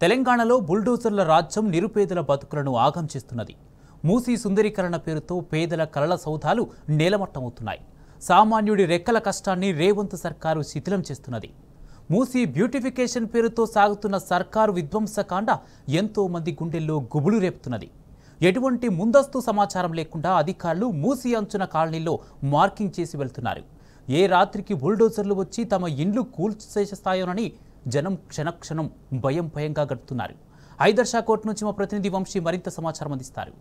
తెలంగాణలో బుల్డోజర్ల రాజ్యం నిరుపేదల బతుకులను ఆగం చేస్తున్నది మూసీ సుందరీకరణ పేరుతో పేదల కలల సౌధాలు నేలమట్టమవుతున్నాయి సామాన్యుడి రెక్కల కష్టాన్ని రేవంత్ సర్కారు శిథిలం చేస్తున్నది మూసీ బ్యూటిఫికేషన్ పేరుతో సాగుతున్న సర్కారు విధ్వంసకాండ ఎంతో మంది గుండెల్లో గుబులు రేపుతున్నది ఎటువంటి ముందస్తు సమాచారం లేకుండా అధికారులు మూసీ అంచున కాలనీలో మార్కింగ్ చేసి వెళ్తున్నారు ఏ రాత్రికి బుల్డోజర్లు వచ్చి తమ ఇండ్లు కూల్చేస్తాయోనని జనం క్షణక్షణం భయం భయంగా గడుపుతున్నారు హైదర్షా కోర్టు నుంచి మా ప్రతినిధి వంశీ మరింత సమాచారం అందిస్తారు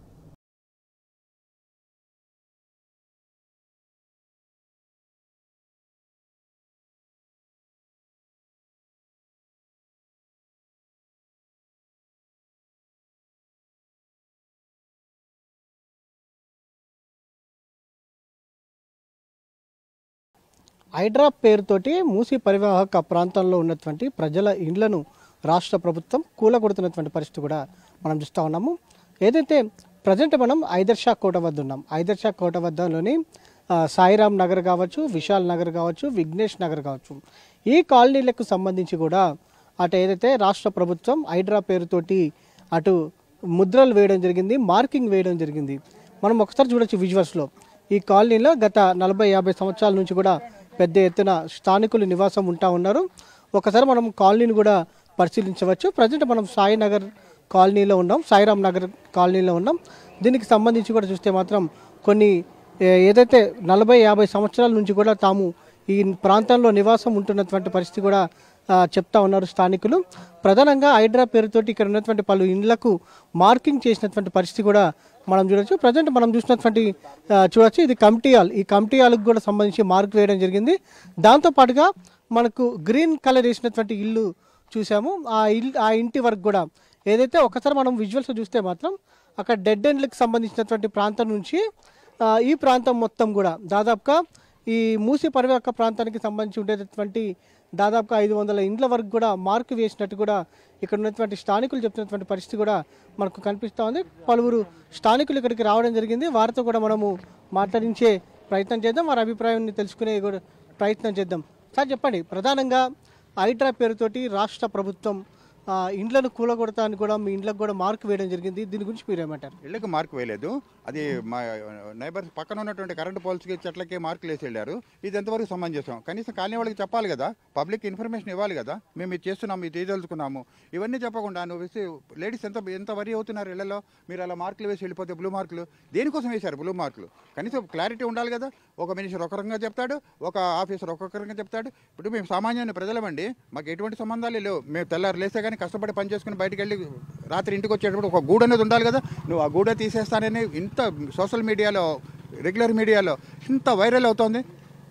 హైడ్రా పేరుతోటి మూసి పరివాహక ప్రాంతంలో ఉన్నటువంటి ప్రజల ఇండ్లను రాష్ట్ర ప్రభుత్వం కూలగొడుతున్నటువంటి పరిస్థితి కూడా మనం చూస్తూ ఉన్నాము ఏదైతే ప్రజెంట్ మనం ఐదర్షా కోట వద్ద ఉన్నాం ఐదర్షా కోట వద్దలోని ఆ, సాయిరాం నగర్ కావచ్చు విశాల్ నగర్ కావచ్చు విఘ్నేష్ నగర్ కావచ్చు ఈ కాలనీలకు సంబంధించి కూడా అటు ఏదైతే రాష్ట్ర ప్రభుత్వం హైడ్రా పేరుతోటి అటు ముద్రలు వేయడం జరిగింది మార్కింగ్ వేయడం జరిగింది మనం ఒకసారి చూడొచ్చు విజువల్స్లో ఈ కాలనీలో గత నలభై యాభై సంవత్సరాల నుంచి కూడా పెద్ద ఎత్తున స్థానికులు నివాసం ఉంటా ఉన్నారు ఒకసారి మనం కాలనీని కూడా పరిశీలించవచ్చు ప్రజెంట్ మనం సాయి నగర్ కాలనీలో ఉన్నాం సాయిరామ్ నగర్ కాలనీలో ఉన్నాం దీనికి సంబంధించి కూడా చూస్తే మాత్రం కొన్ని ఏ- ఏదైతే నలభై యాభై సంవత్సరాల నుంచి కూడా తాము ఈ ప్రాంతంలో నివాసం ఉంటున్నటువంటి పరిస్థితి కూడా ఆ, చెప్తా ఉన్నారు స్థానికులు ప్రధానంగా హైడ్రా పేరుతోటి ఇక్కడ ఉన్నటువంటి పలు ఇండ్లకు మార్కింగ్ చేసినటువంటి పరిస్థితి కూడా మనం చూడొచ్చు ప్రజెంట్ మనం చూసినటువంటి ఆ, చూడొచ్చు ఇది కమిటీ హాల్ ఈ కమిటీ హాల్కి కూడా సంబంధించి మార్క్ వేయడం జరిగింది దాంతో పాటుగా మనకు గ్రీన్ కలర్ వేసినటువంటి ఇల్లు చూసాము ఆ ఇల్లు ఆ ఇంటి వరకు కూడా ఏదైతే ఒకసారి మనం విజువల్స్ చూస్తే మాత్రం అక్కడ డెడ్ ఎండ్లకు సంబంధించినటువంటి ప్రాంతం నుంచి ఆ, ఈ ప్రాంతం మొత్తం కూడా దాదాపుగా ఈ మూసి పరివాహక ప్రాంతానికి సంబంధించి ఉండేటటువంటి దాదాపుగా ఐదు వందల ఇండ్ల వరకు కూడా మార్కు వేసినట్టు కూడా ఇక్కడ ఉన్నటువంటి స్థానికులు చెప్తున్నటువంటి పరిస్థితి కూడా మనకు కనిపిస్తూ ఉంది పలువురు స్థానికులు ఇక్కడికి రావడం జరిగింది వారితో కూడా మనము మాట్లాడించే ప్రయత్నం చేద్దాం వారి అభిప్రాయాన్ని తెలుసుకునే కూడా ప్రయత్నం చేద్దాం సార్ చెప్పండి ప్రధానంగా హైడ్రా పేరుతోటి రాష్ట్ర ప్రభుత్వం ఆ, ఇండ్లను కూలగొడతానికి కూడా మీ ఇండ్లకు కూడా మార్క్ వేయడం జరిగింది దీని గురించి మీరు ఏమంటారు ఇళ్ళకి మార్క్ వేయలేదు అది మా నైబర్స్ పక్కన ఉన్నటువంటి కరెంటు పోల్స్కి చెట్లకి మార్కులు వేసి వెళ్ళారు ఇది ఎంతవరకు సమంజసం కనీసం కాలనీ వాళ్ళకి చెప్పాలి కదా పబ్లిక్ ఇన్ఫర్మేషన్ ఇవ్వాలి కదా మేము ఇది చేస్తున్నాము ఇది తెలుసుకున్నాము ఇవన్నీ చెప్పకుండా నువ్వు వేసి లేడీస్ ఎంత ఎంత వరి అవుతున్నారు ఇళ్లలో మీరు అలా మార్కులు వేసి వెళ్ళిపోతే బ్లూ మార్కులు దేనికోసం వేశారు బ్లూ మార్కులు కనీసం క్లారిటీ ఉండాలి కదా ఒక మినిస్టర్ ఒక రకంగా చెప్తాడు ఒక ఆఫీసర్ ఒక్కొక్క రకంగా చెప్తాడు ఇప్పుడు మేము సామాన్యమైన ప్రజలమండి మాకు ఎటువంటి సంబంధాలు లేవు మేము తెల్లారు లేస్తే కానీ కష్టపడి పని చేసుకుని బయటికి వెళ్ళి రాత్రి ఇంటికి వచ్చేటప్పుడు ఒక గూడు అనేది ఉండాలి కదా నువ్వు ఆ గూడ తీసేస్తానని ఇంత సోషల్ మీడియాలో రెగ్యులర్ మీడియాలో ఇంత వైరల్ అవుతోంది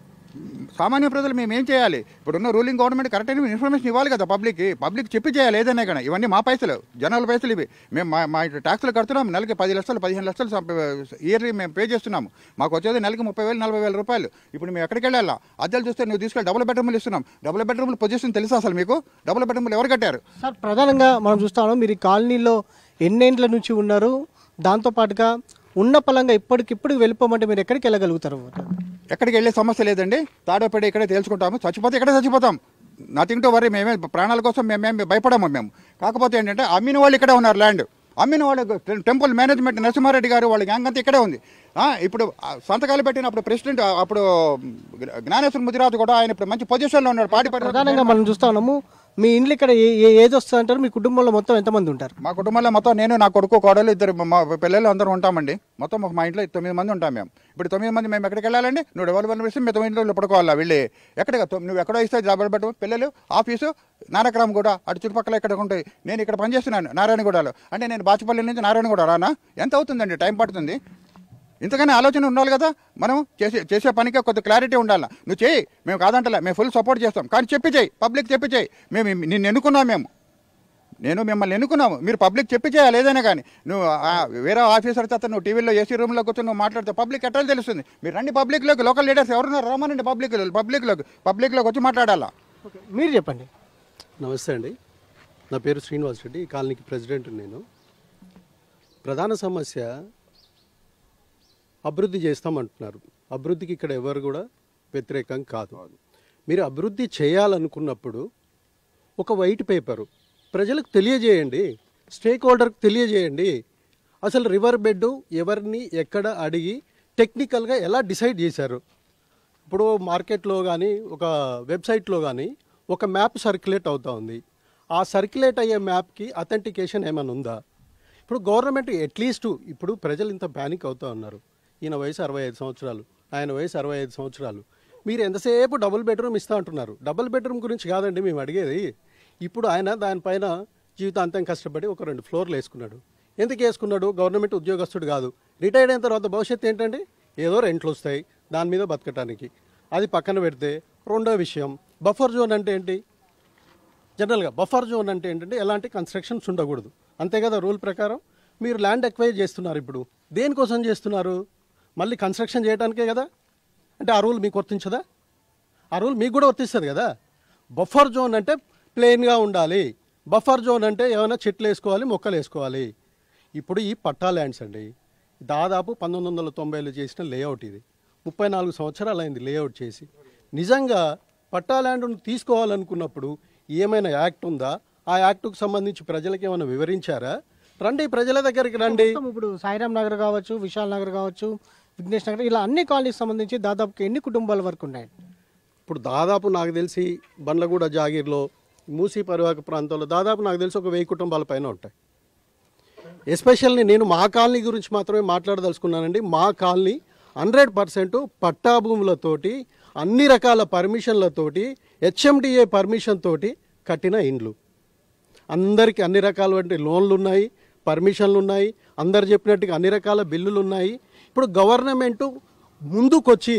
సామాన్య ప్రజలు మేము ఏం చేయాలి ఇప్పుడున్న రూలింగ్ గవర్నమెంట్ కరెక్ట్ అయిన ఇన్ఫర్మేషన్ ఇవ్వాలి కదా పబ్లిక్కి పబ్లిక్ చెప్పి చేయాలి ఏదైనా కానీ ఇవన్నీ మా పైసలు జనాల పైసలు ఇవి మేము మా మా ట్యాక్స్లు కడుతున్నాం నెలకి పది లక్షలు పదిహేను లక్షలు ఇయర్లీ మేము పే చేస్తున్నాము మాకు వచ్చేది నెలకి ముప్పై వేలు నలభై వేల రూపాయలు ఇప్పుడు మేము ఎక్కడికి వెళ్ళాలా అద్దెలు చూస్తే నువ్వు తీసుకెళ్ళి డబుల్ బెడ్రూమ్లు ఇస్తున్నాం డబుల్ బెడ్రూమ్ల పొజిషన్ తెలుసా అసలు మీకు డబుల్ బెడ్రూమ్లు ఎవరు కట్టారు సార్ ప్రధానంగా మనం చూస్తా ఉన్నాం మీరు ఈ కాలనీలో ఎన్నేండ్ల నుంచి ఉన్నారు దాంతో పాటుగా ఉన్న పలంగా ఇప్పటికిప్పుడు వెళ్ళిపోమంటే మీరు ఎక్కడికి వెళ్ళగలుగుతారు ఎక్కడికి వెళ్ళే సమస్య లేదండి తాడోపేట ఇక్కడే తేల్చుకుంటాము చచ్చిపోతే ఇక్కడే చచ్చిపోతాం నథింగ్ టు వరీ మేమే ప్రాణాల కోసం మేమేం భయపడము మేము కాకపోతే ఏంటంటే అమ్మిన వాళ్ళు ఇక్కడే ఉన్నారు ల్యాండ్ అమ్మిన వాళ్ళు టెంపుల్ మేనేజ్మెంట్ నరసింహారెడ్డి గారు వాళ్ళ గ్యాంగ్ అంతా ఇక్కడే ఉంది ఆ, ఇప్పుడు ఆ, సంతకాలు పెట్టిన అప్పుడు ప్రెసిడెంట్ ఆ, అప్పుడు జ్ఞానేశ్వర ముదిరాజు కూడా ఆయన ఇప్పుడు మంచి పొజిషన్లో ఉన్నాడు పార్టీ పరిరక్షణ ప్రధానంగా మనం చూస్తా ఉన్నాము మీ ఇండ్లు ఇక్కడ ఏ- ఏ- ఏది వస్తుంది అంటారు మీ కుటుంబంలో మొత్తం ఎంతమంది ఉంటారు మా కుటుంబంలో మొత్తం నేను నా కొడుకు కోడలు ఇద్దరు మా పిల్లలు అందరూ ఉంటామండి మొత్తం మా ఇంట్లో తొమ్మిది మంది ఉంటాం మేము ఇప్పుడు తొమ్మిది మంది మేము ఎక్కడికి వెళ్ళాలండి నువ్వు డెవలప్మెంట్ విషయం మేము తొమ్మిది రోజులు పడుకోవాలా వెళ్ళి ఎక్కడికి తొమ్- నువ్వు ఎక్కడో ఇస్తే డబ్బులు పెట్టు పిల్లలు ఆఫీసు నానక్రామ్ కూడా అటు చుట్టుపక్కల ఎక్కడ ఉంటాయి నేను ఇక్కడ పనిచేస్తున్నాను నారాయణగూడలో అంటే నేను బాచుపల్లి నుంచి నారాయణగూడ రానా ఎంత అవుతుందండి టైం పడుతుంది ఇంతకన్నా ఆలోచన ఉండాలి కదా మనం చేసే చేసే పనికి కొద్ది క్లారిటీ ఉండాలి నువ్వు చేయి మేము కాదంటలే మేము ఫుల్ సపోర్ట్ చేస్తాం కానీ చెప్పి చేయి పబ్లిక్ చెప్పి చేయి మేము నిన్ను ఎన్నుకున్నాం మేము నేను మిమ్మల్ని ఎన్నుకున్నాము మీరు పబ్లిక్ చెప్పి చేయాలి ఏదైనా కానీ నువ్వు ఆ వేరే ఆఫీసర్ చేత నువ్వు టీవీలో ఏసీ రూమ్లో కూర్చొని నువ్వు మాట్లాడితే పబ్లిక్ ఎట్లా తెలుస్తుంది మీరు రండి పబ్లిక్లోకి లోకల్ లీడర్స్ ఎవరున్నారు రమ్మనండి పబ్లిక్ పబ్లిక్లోకి పబ్లిక్లోకి వచ్చి మాట్లాడాలా ఓకే మీరు చెప్పండి నమస్తే అండి నా పేరు శ్రీనివాస్ రెడ్డి ఈ కాలనీకి ప్రెసిడెంట్ నేను ప్రధాన సమస్య అభివృద్ధి చేస్తామంటున్నారు అభివృద్ధికి ఇక్కడ ఎవరు కూడా వ్యతిరేకం కాదు మీరు అభివృద్ధి చేయాలనుకున్నప్పుడు ఒక వైట్ పేపరు ప్రజలకు తెలియజేయండి స్టేక్ హోల్డర్కి తెలియజేయండి అసలు రివర్ బెడ్ ఎవరిని ఎక్కడ అడిగి టెక్నికల్గా ఎలా డిసైడ్ చేశారు ఇప్పుడు మార్కెట్లో కానీ ఒక వెబ్సైట్లో కానీ ఒక మ్యాప్ సర్క్యులేట్ అవుతా ఉంది ఆ సర్క్యులేట్ అయ్యే మ్యాప్కి అథెంటికేషన్ ఏమైనా ఉందా ఇప్పుడు గవర్నమెంట్ అట్లీస్ట్ ఇప్పుడు ప్రజలు ఇంత ప్యానిక్ అవుతా ఉన్నారు ఈయన వయసు అరవై ఐదు సంవత్సరాలు ఆయన వయసు అరవై ఐదు సంవత్సరాలు మీరు ఎంతసేపు డబుల్ బెడ్రూమ్ ఇస్తా అంటున్నారు డబుల్ బెడ్రూమ్ గురించి కాదండి మేము అడిగేది ఇప్పుడు ఆయన దానిపైన జీవితాంతం కష్టపడి ఒక రెండు ఫ్లోర్లు వేసుకున్నాడు ఎందుకు వేసుకున్నాడు గవర్నమెంట్ ఉద్యోగస్తుడు కాదు రిటైర్డ్ అయిన తర్వాత భవిష్యత్తు ఏంటండి ఏదో రెంట్లు వస్తాయి దాని మీద బతకటానికి అది పక్కన పెడితే రెండో విషయం బఫర్ జోన్ అంటే ఏంటి జనరల్గా బఫర్ జోన్ అంటే ఏంటంటే ఎలాంటి కన్స్ట్రక్షన్స్ ఉండకూడదు అంతే కదా రూల్ ప్రకారం మీరు ల్యాండ్ ఎక్వైర్ చేస్తున్నారు ఇప్పుడు దేనికోసం చేస్తున్నారు మళ్ళీ కన్స్ట్రక్షన్ చేయడానికే కదా అంటే ఆ రూల్ మీకు వర్తించదా ఆ రూల్ మీకు కూడా వర్తిస్తుంది కదా బఫర్ జోన్ అంటే ప్లెయిన్గా ఉండాలి బఫర్ జోన్ అంటే ఏమైనా చెట్లు వేసుకోవాలి మొక్కలు వేసుకోవాలి ఇప్పుడు ఈ పట్టా ల్యాండ్స్ అండి దాదాపు పంతొమ్మిది వందల తొంభైలో చేసిన లేఅవుట్ ఇది ముప్పై నాలుగు సంవత్సరాలు అయింది లేఅవుట్ చేసి నిజంగా పట్టా ల్యాండ్ను తీసుకోవాలనుకున్నప్పుడు ఏమైనా యాక్ట్ ఉందా ఆ యాక్ట్కు సంబంధించి ప్రజలకు ఏమైనా వివరించారా రండి ప్రజల దగ్గరికి రండి మొత్తం ఇప్పుడు సాయిరామ్ నగర్ కావచ్చు విశాల్ నగర్ కావచ్చు విఘ్నేష్ నగర్ ఇలా అన్ని కాలనీకి సంబంధించి దాదాపు ఎన్ని కుటుంబాల వరకు ఉన్నాయి ఇప్పుడు దాదాపు నాకు తెలిసి బండ్లగూడ జాగీర్లో మూసీ పరివాహక ప్రాంతంలో దాదాపు నాకు తెలిసి ఒక వెయ్యి కుటుంబాల పైన ఉంటాయి ఎస్పెషల్లీ నేను మా కాలనీ గురించి మాత్రమే మాట్లాడదలుచుకున్నానండి మా కాలనీ హండ్రెడ్ పర్సెంట్ పట్టా భూములతోటి అన్ని రకాల పర్మిషన్లతోటి హెచ్ఎండిఏ పర్మిషన్ తోటి కట్టిన ఇండ్లు అందరికీ అన్ని రకాలటువంటి లోన్లు ఉన్నాయి పర్మిషన్లు ఉన్నాయి అందరు చెప్పినట్టుగా అన్ని రకాల బిల్లులు ఉన్నాయి ఇప్పుడు గవర్నమెంట్ ముందుకొచ్చి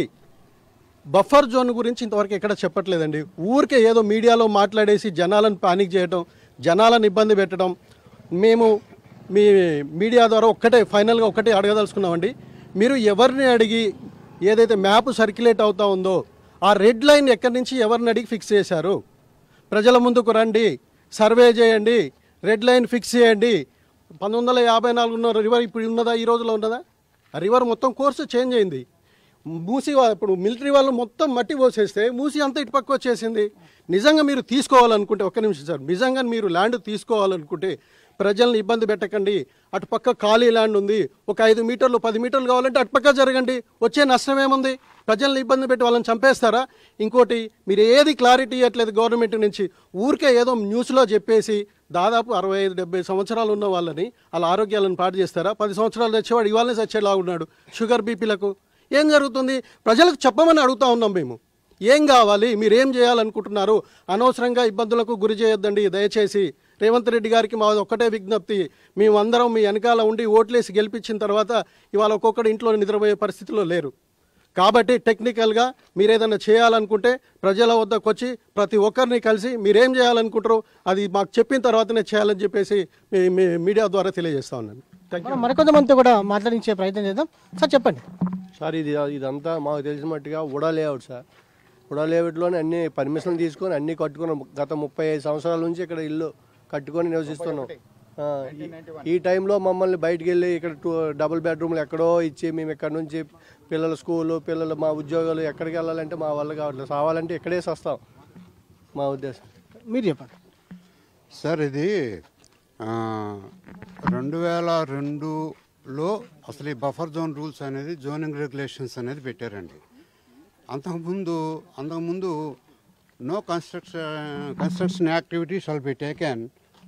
బఫర్ జోన్ గురించి ఇంతవరకు ఎక్కడ చెప్పట్లేదండి ఊరికే ఏదో మీడియాలో మాట్లాడేసి జనాలను పానిక్ చేయడం జనాలను ఇబ్బంది పెట్టడం మేము మీ మీడియా ద్వారా ఒక్కటే ఫైనల్గా ఒక్కటే అడగదలుచుకున్నామండి మీరు ఎవరిని అడిగి ఏదైతే మ్యాప్ సర్క్యులేట్ అవుతా ఉందో ఆ రెడ్ లైన్ ఎక్కడి నుంచి ఎవరిని అడిగి ఫిక్స్ చేశారు ప్రజల ముందుకు రండి సర్వే చేయండి రెడ్ లైన్ ఫిక్స్ చేయండి పంతొమ్మిది వందల యాభై నాలుగు ఉన్న రివర్ ఇప్పుడు ఉన్నదా ఈ రోజులో ఉన్నదా ఆ రివర్ మొత్తం కోర్సు చేంజ్ అయింది మూసి వా- ఇప్పుడు మిలిటరీ వాళ్ళు మొత్తం మట్టి పోసేస్తే మూసి అంతా ఇటు పక్క వచ్చేసింది నిజంగా మీరు తీసుకోవాలనుకుంటే ఒక్క నిమిషం సార్ నిజంగా మీరు ల్యాండ్ తీసుకోవాలనుకుంటే ప్రజల్ని ఇబ్బంది పెట్టకండి అటు పక్క ఖాళీ ల్యాండ్ ఉంది ఒక ఐదు మీటర్లు పది మీటర్లు కావాలంటే అటు పక్క జరగండి వచ్చే నష్టం ఏముంది ప్రజల్ని ఇబ్బంది పెట్టి వాళ్ళని చంపేస్తారా ఇంకోటి మీరు ఏది క్లారిటీ ఇవ్వట్లేదు గవర్నమెంట్ నుంచి ఊరికే ఏదో న్యూస్లో చెప్పేసి దాదాపు అరవై ఐదు డెబ్బై సంవత్సరాలు ఉన్న వాళ్ళని వాళ్ళ ఆరోగ్యాలను పాడు చేస్తారా పది సంవత్సరాలు తెచ్చేవాడు ఇవాళనే చచ్చేలా ఉన్నాడు షుగర్ బీపీలకు ఏం జరుగుతుంది ప్రజలకు చెప్పమని అడుగుతా ఉన్నాం మేము ఏం కావాలి మీరు ఏం చేయాలనుకుంటున్నారు అనవసరంగా ఇబ్బందులకు గురి చేయొద్దండి దయచేసి రేవంత్ రెడ్డి గారికి మా ఒక్కటే విజ్ఞప్తి మేమందరం మీ వెనకాల ఉండి ఓట్లేసి గెలిపించిన తర్వాత ఇవాళ ఒక్కొక్కడు ఇంట్లో నిద్రపోయే పరిస్థితిలో లేరు కాబట్టి టెక్నికల్గా మీరు ఏదైనా చేయాలనుకుంటే ప్రజల వద్దకు వచ్చి ప్రతి ఒక్కరిని కలిసి మీరేం చేయాలనుకుంటారో అది మాకు చెప్పిన తర్వాతనే చేయాలని చెప్పేసి మీ మీ మీడియా ద్వారా తెలియజేస్తా ఉన్నాను థ్యాంక్ మనం మరికొంతమందితో కూడా మాట్లాడించే ప్రయత్నం చేద్దాం సార్ చెప్పండి సార్ ఇది ఇదంతా మాకు తెలిసిన మట్టుగా ఉడా లేఅవుట్ సార్ ఉడా లేఅవుట్లోనే అన్ని పర్మిషన్లు తీసుకొని అన్ని కట్టుకున్నాం గత ముప్పై ఐదు సంవత్సరాల నుంచి ఇక్కడ ఇల్లు కట్టుకొని నివసిస్తున్నాం ఆ, ఈ- ఈ టైంలో మమ్మల్ని బయటికి వెళ్ళి ఇక్కడ టూ డబుల్ బెడ్రూమ్లు ఎక్కడో ఇచ్చి మేము ఇక్కడ నుంచి పిల్లల స్కూలు పిల్లలు మా ఉద్యోగాలు ఎక్కడికి వెళ్ళాలంటే మా వల్ల కావట్లేదు రావాలంటే ఇక్కడే వస్తాం మా ఉద్దేశం మీరు చెప్పండి సార్ ఇది ఆ, రెండు వేల రెండులో అసలు ఈ బఫర్ జోన్ రూల్స్ అనేది జోనింగ్ రెగ్యులేషన్స్ అనేది పెట్టారండి అంతకుముందు అంతకుముందు no construction construction activity shall be taken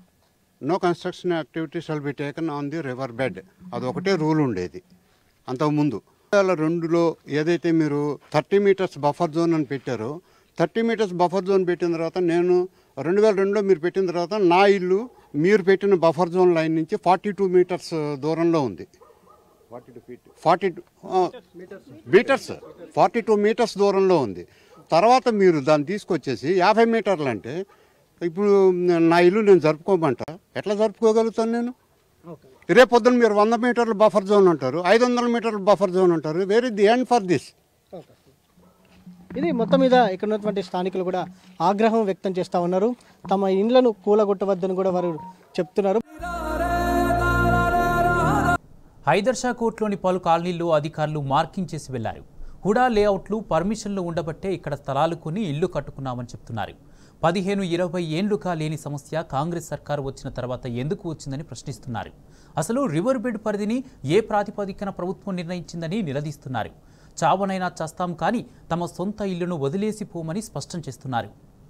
no construction activity shall be taken on the river bed అది ఒకటే రూల్ ఉండేది అంతకుముందు రెండు వేల రెండులో ఏదైతే మీరు థర్టీ మీటర్స్ బఫర్ జోన్ అని పెట్టారో థర్టీ మీటర్స్ బఫర్ జోన్ పెట్టిన తర్వాత నేను రెండు వేల రెండులో మీరు పెట్టిన తర్వాత నా ఇల్లు మీరు పెట్టిన బఫర్ జోన్ లైన్ నుంచి ఫార్టీ టూ మీటర్స్ దూరంలో ఉంది forty two meters forty two meters దూరంలో ఉంది తర్వాత మీరు దాన్ని తీసుకొచ్చేసి యాభై మీటర్లు అంటే ఇప్పుడు నా ఇల్లు నేను జరుపుకోమంట ఎట్లా జరుపుకోగలుగుతాను నేను రేపు పొద్దున్న మీరు వంద మీటర్లు బఫర్ జోన్ అంటారు ఐదు వందల మీటర్లు బఫర్ జోన్ అంటారు where is the end for this ఇది మొత్తం మీద ఇక్కడ ఉన్నటువంటి స్థానికులు కూడా ఆగ్రహం వ్యక్తం చేస్తూ ఉన్నారు తమ ఇండ్లను కూలగొట్టవద్దని కూడా వారు చెప్తున్నారు హైదర్షా కోర్టులోని పలు కాలనీల్లో అధికారులు మార్కింగ్ చేసి వెళ్లారు హుడా లేఅవుట్లు పర్మిషన్లు ఉండబట్టే ఇక్కడ స్థలాలు కొని ఇల్లు కట్టుకున్నామని చెప్తున్నారు పదిహేను ఇరవై ఏండ్లుగా లేని సమస్య కాంగ్రెస్ సర్కారు వచ్చిన తర్వాత ఎందుకు వచ్చిందని ప్రశ్నిస్తున్నారు అసలు రివర్ బెడ్ పరిధిని ఏ ప్రాతిపదికన ప్రభుత్వం నిర్ణయించిందని నిలదీస్తున్నారు చావనైనా చస్తాం కానీ తమ సొంత ఇల్లును వదిలేసిపోమని స్పష్టం చేస్తున్నారు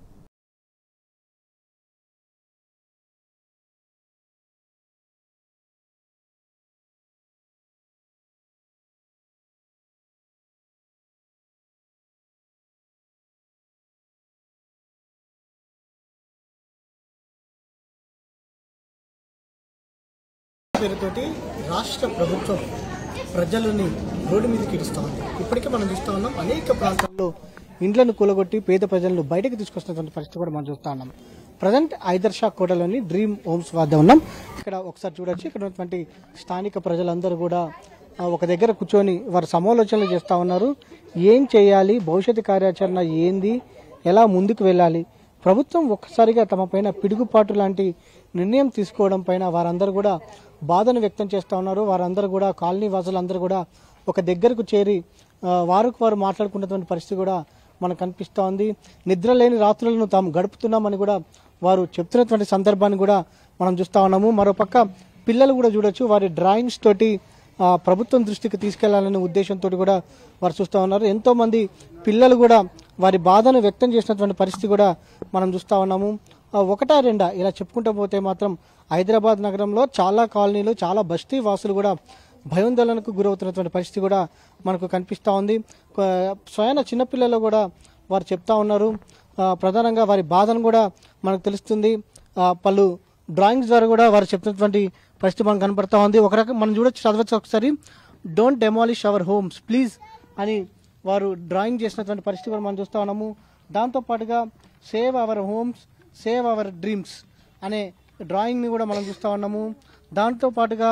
పేరుతోటి రాష్ట్ర ప్రభుత్వం ప్రజలని రోడ్డు మీదకి ఇడుస్తూ ఉంది ఇప్పటికే మనం చూస్తూ ఉన్నాం అనేక ప్రాంతాల్లో ఇండ్లను కూలగొట్టి పేద ప్రజలను బయటకు తీసుకొస్తున్నటువంటి పరిస్థితి కూడా మనం చూస్తూ ఉన్నాం ప్రజెంట్ ఐదర్షా కోటలోని డ్రీమ్ హోమ్స్ వద్ద ఉన్నాం ఇక్కడ ఒకసారి చూడొచ్చు ఇక్కడ ఉన్నటువంటి స్థానిక ప్రజలందరూ కూడా ఆ, ఒక దగ్గర కూర్చొని వారు సమాలోచనలు చేస్తూ ఉన్నారు ఏం చేయాలి భవిష్యత్తు కార్యాచరణ ఏంది ఎలా ముందుకు వెళ్ళాలి ప్రభుత్వం ఒక్కసారిగా తమ పైన పిడుగుపాటు లాంటి నిర్ణయం తీసుకోవడం పైన వారందరూ కూడా బాధను వ్యక్తం చేస్తూ ఉన్నారు వారందరూ కూడా కాలనీ వాసులందరూ కూడా ఒక దగ్గరకు చేరి ఆ, వారికి వారు మాట్లాడుకున్నటువంటి పరిస్థితి కూడా మనకు కనిపిస్తూ ఉంది నిద్ర లేని రాత్రులను తాము గడుపుతున్నామని కూడా వారు చెప్తున్నటువంటి సందర్భాన్ని కూడా మనం చూస్తూ ఉన్నాము మరోపక్క పిల్లలు కూడా చూడొచ్చు వారి డ్రాయింగ్స్ తోటి ఆ, ప్రభుత్వం దృష్టికి తీసుకెళ్లాలనే ఉద్దేశంతో కూడా వారు చూస్తూ ఉన్నారు ఎంతో మంది పిల్లలు కూడా వారి బాధను వ్యక్తం చేసినటువంటి పరిస్థితి కూడా మనం చూస్తూ ఉన్నాము ఆ, ఒకటా రెండా ఇలా చెప్పుకుంటూ పోతే మాత్రం హైదరాబాద్ నగరంలో చాలా కాలనీలు చాలా బస్తీ వాసులు కూడా భయోందోళనకు గురవుతున్నటువంటి పరిస్థితి కూడా మనకు కనిపిస్తూ ఉంది కొ- స్వయాన చిన్నపిల్లలు కూడా వారు చెప్తా ఉన్నారు ఆ, ప్రధానంగా వారి బాధను కూడా మనకు తెలుస్తుంది ఆ, పలు డ్రాయింగ్స్ ద్వారా కూడా వారు చెప్తున్నటువంటి పరిస్థితి మనకు కనపడతా ఉంది ఒక రకం మనం చూడొచ్చు చదవచ్చు ఒకసారి don't demolish our homes please అని వారు డ్రాయింగ్ చేసినటువంటి పరిస్థితి కూడా మనం చూస్తూ ఉన్నాము దాంతో పాటుగా save our homes save our dreams అనే డ్రాయింగ్ని కూడా మనం చూస్తూ ఉన్నాము దాంతో పాటుగా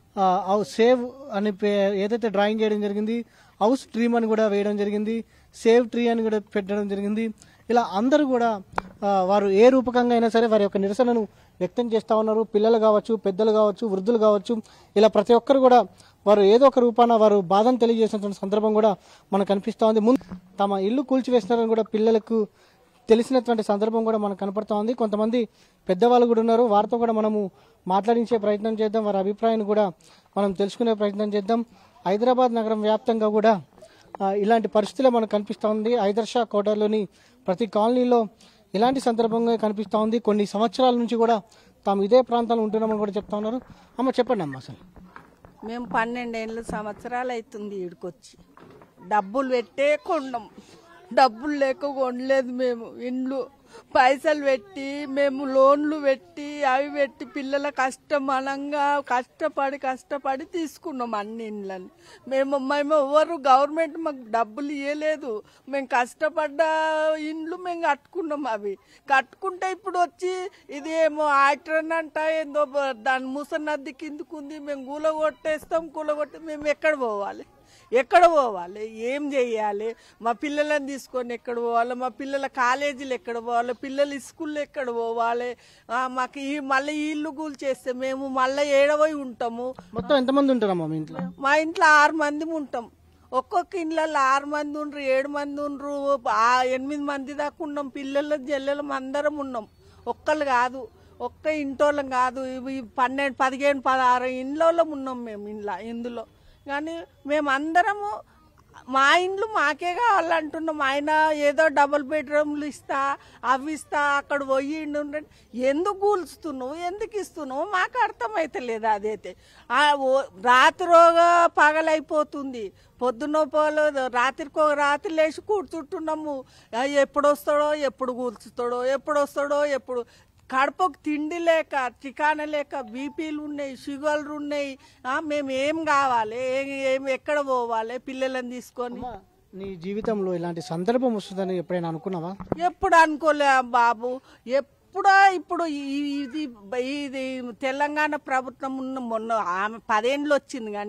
సేవ్ అని పే- ఏదైతే డ్రాయింగ్ చేయడం జరిగింది హౌస్ డ్రీమ్ అని కూడా వేయడం జరిగింది సేవ్ ట్రీ అని కూడా పెట్టడం జరిగింది ఇలా అందరూ కూడా ఆ, వారు ఏ రూపకంగా అయినా సరే వారి యొక్క నిరసనను వ్యక్తం చేస్తూ ఉన్నారు పిల్లలు కావచ్చు పెద్దలు కావచ్చు వృద్ధులు కావచ్చు ఇలా ప్రతి ఒక్కరు కూడా వారు ఏదో ఒక రూపాన వారు బాధను తెలియజేసినటువంటి సందర్భం కూడా మనకు కనిపిస్తూ ఉంది ముందు తమ ఇల్లు కూల్చివేస్తున్నారని కూడా పిల్లలకు తెలిసినటువంటి సందర్భం కూడా మనకు కనపడుతూ ఉంది కొంతమంది పెద్దవాళ్ళు కూడా ఉన్నారు వారితో కూడా మనము మాట్లాడించే ప్రయత్నం చేద్దాం వారి అభిప్రాయాన్ని కూడా మనం తెలుసుకునే ప్రయత్నం చేద్దాం హైదరాబాద్ నగరం వ్యాప్తంగా కూడా ఆ, ఇలాంటి పరిస్థితులే మనకు కనిపిస్తూ ఉంది ఐదర్షా కోటలోని ప్రతి కాలనీలో ఇలాంటి సందర్భంగా కనిపిస్తూ ఉంది కొన్ని సంవత్సరాల నుంచి కూడా తాము ఇదే ప్రాంతంలో ఉంటున్నామని కూడా చెప్తా ఉన్నారు అమ్మ చెప్పండి అమ్మ అసలు మేము పన్నెండేళ్ళ సంవత్సరాలు అవుతుంది ఈడికొచ్చి డబ్బులు పెట్టే కొండం డబ్బులు లేక కొనలేదు మేము ఇండ్లు పైసలు పెట్టి మేము లోన్లు పెట్టి అవి పెట్టి పిల్లల కష్టమనంగా కష్టపడి కష్టపడి తీసుకున్నాం అన్ని ఇండ్లని మేము మేము ఎవరు గవర్నమెంట్ మాకు డబ్బులు ఇవ్వలేదు మేము కష్టపడ్డ ఇండ్లు మేము కట్టుకున్నాం అవి కట్టుకుంటే ఇప్పుడు వచ్చి ఇది ఏమో యాక్టర్ అంట ఏందో బ- దాని ముసనద్ది కిందకుంది మేము కూల కొట్టేస్తాం కూల కొట్టి మేము ఎక్కడ పోవాలి ఎక్కడ పోవాలి ఏం చేయాలి మా పిల్లలను తీసుకొని ఎక్కడ పోవాలి మా పిల్లల కాలేజీలు ఎక్కడ పోవాలి పిల్లల స్కూల్లో ఎక్కడ పోవాలి ఆ, మాకు ఈ మళ్ళీ ఈ ఇల్లు కూల్ చేస్తే మేము మళ్ళీ ఏడవై ఉంటాము మొత్తం ఎంతమంది ఉంటారమ్మా మీ ఇంట్లో మా ఇంట్లో ఆరు మంది ఉంటాం ఒక్కొక్క ఇండ్లలో ఆరు మంది ఉండ్రు ఏడు మంది ఉండ్రు ఆ ఎనిమిది మంది దాకా ఉన్నాం పిల్లల జల్లెలం అందరం ఉన్నాం ఒక్కళ్ళు కాదు ఒక్క ఇంటోళ్ళం కాదు ఇవి పన్నెండు పదిహేను పదహారు ఇండ్లలో ఉన్నాం మేము ఇంట్లో ఇందులో కానీ మేమందరము మా ఇండ్లు మాకే కావాలంటున్నాం ఆయన ఏదో డబుల్ బెడ్రూమ్లు ఇస్తా అవి ఇస్తా అక్కడ పోయి ఇండు ఉండండి. ఎందుకు కూల్చుతున్నావు ఎందుకు ఇస్తున్నావు మాకు అర్థమైతలేదు అదైతే ఆ ఓ- రాత్రిగా పగలైపోతుంది పొద్దున పోలు రాత్రికి ఒక రాత్రి లేచి కూర్చుంటున్నాము ఆ, ఎప్పుడు వస్తాడో ఎప్పుడు కూల్చుతాడో ఎప్పుడు వస్తాడో ఎప్పుడు కడుపుకు తిండి లేక చికాన లేక బీపీలు ఉన్నాయి షుగర్లు ఉన్నాయి ఆ, మేము ఏం కావాలి ఏం ఏం ఎక్కడ పోవాలి పిల్లలను తీసుకొని అమ్మా, నీ జీవితంలో ఇలాంటి సందర్భం వస్తుందని ఎప్పుడైనా అనుకున్నావా ఎప్పుడు అనుకోలే బాబు ఎప్పుడో ఇప్పుడు ఈ- ఇది ఇది తెలంగాణ ప్రభుత్వం ఉన్న మొన్న ఆమె పదేండ్లు వచ్చింది కానీ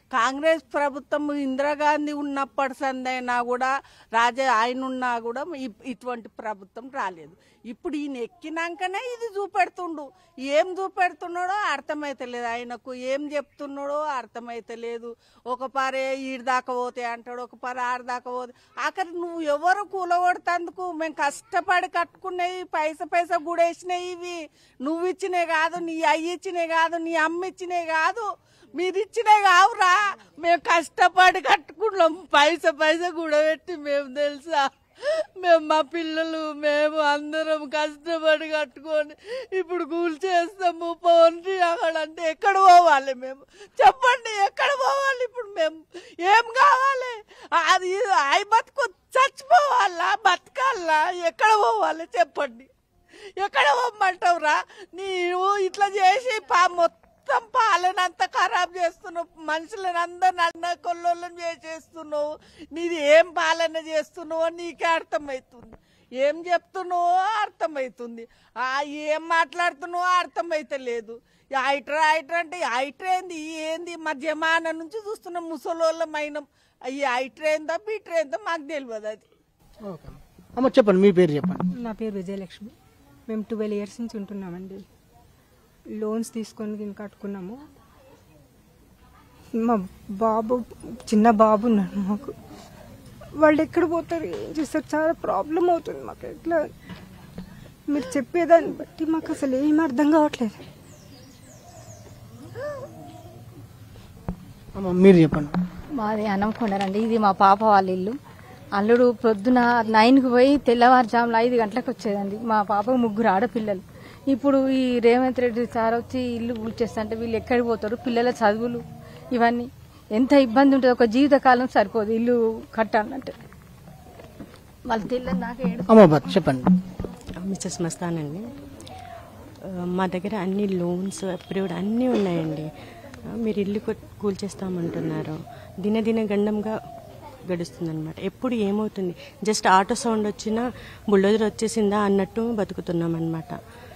కాంగ్రెస్ ప్రభుత్వం ఇందిరాగాంధీ ఉన్నప్పటి సందైనా కూడా రాజా ఆయన ఉన్నా కూడా ఇ- ఇటువంటి ప్రభుత్వం రాలేదు ఇప్పుడు ఈయన ఎక్కినాకనే ఇది చూపెడుతుండు ఏం చూపెడుతున్నాడో అర్థమైతలేదు ఆయనకు ఏం చెప్తున్నాడో అర్థమైతలేదు ఒక పారే ఈడు దాకా పోతే అంటాడు ఒక పార ఆరు దాకా పోతే ఆఖరి నువ్వు ఎవరు కూలగొడతందుకు మేము కష్టపడి కట్టుకునేవి పైస పైస గుడేసినాయి ఇవి నువ్వు ఇచ్చినవి కాదు నీ అయ్యి ఇచ్చినవి కాదు నీ అమ్మ ఇచ్చినవి కాదు మీరు ఇచ్చినవి కావురా మేము కష్టపడి కట్టుకున్నాం పైస పైస కూడబెట్టి మేము తెలుసా మేము మా పిల్లలు మేము అందరం కష్టపడి కట్టుకొని ఇప్పుడు కూల్ చేస్తాము పోండి అక్కడ అంటే ఎక్కడ పోవాలి మేము చెప్పండి ఎక్కడ పోవాలి ఇప్పుడు మేము ఏం కావాలి అది అయి బతుకు చచ్చిపోవాలా బతకాలా ఎక్కడ పోవాలి చెప్పండి ఎక్కడ పోమ్మంటావురా నీవు ఇట్లా చేసి పా మొత్తం పాలనంతా ఖరాబ్ చేస్తున్నావు మనుషులను అందరిని అన్న కొల్లోళ్ళని చేసేస్తున్నావు నీది ఏం పాలన చేస్తున్నావో నీకే అర్థమవుతుంది ఏం చెప్తున్నావో అర్థమవుతుంది ఆ ఏం మాట్లాడుతున్నావో అర్థమైతలేదు ఐట్రా ఐట్రా అంటే ఐట్రా ఏంది ఈ ఏంది మా జమానా నుంచి చూస్తున్నాం ముసలోళ్ళమైనం ఈ ఐట్రా ఏందా బీట్రా ఏందో మాకు తెలియదు అది ఓకే అమ్మ చెప్పండి మీ పేరు చెప్పండి నా పేరు విజయలక్ష్మి మేము ట్వెల్వ్ ఇయర్స్ నుంచి ఉంటున్నామండి లోన్స్ తీసుకొని దీన్ని కట్టుకున్నాము మా బాబు చిన్న బాబు ఉన్నాడు మాకు వాళ్ళు ఎక్కడ పోతారు ఏం చేస్తారు చాలా ప్రాబ్లం అవుతుంది మాకు ఎట్లా మీరు చెప్పేదాన్ని బట్టి మాకు అసలు ఏం అర్థం కావట్లేదు అమ్మ మీరు చెప్పండి మాది అన్నంకొండరండి ఇది మా పాప వాళ్ళ ఇల్లు అల్లుడు ప్రొద్దున నైన్కి పోయి తెల్లవారుజామున ఐదు గంటలకు వచ్చేదండి మా పాపకు ముగ్గురు ఆడపిల్లలు ఇప్పుడు ఈ రేవంత్ రెడ్డి సార్ వచ్చి ఇల్లు కూల్చేస్తుంటే వీళ్ళు ఎక్కడికి పోతారు పిల్లల చదువులు ఇవన్నీ ఎంత ఇబ్బంది ఉంటుంది ఒక జీవితకాలం సరిపోదు ఇల్లు కట్టాలంటే వాళ్ళు తెల్లని దాకా ఏడు అమ్మ బా చెప్పండి మిస్సెస్ మస్తాన్ అండి ఆ, మా దగ్గర అన్ని లోన్స్ అప్రూవ్డ్ అన్నీ ఉన్నాయండి ఆ, మీరు ఇల్లు కొట్- కూల్చేస్తామంటున్నారు దినదిన గండంగా గడుస్తుందన్నమాట ఎప్పుడు ఏమవుతుంది జస్ట్ ఆటో సౌండ్ వచ్చినా బుల్డోజర్ వచ్చేసిందా అన్నట్టు బతుకుతున్నాం అనమాట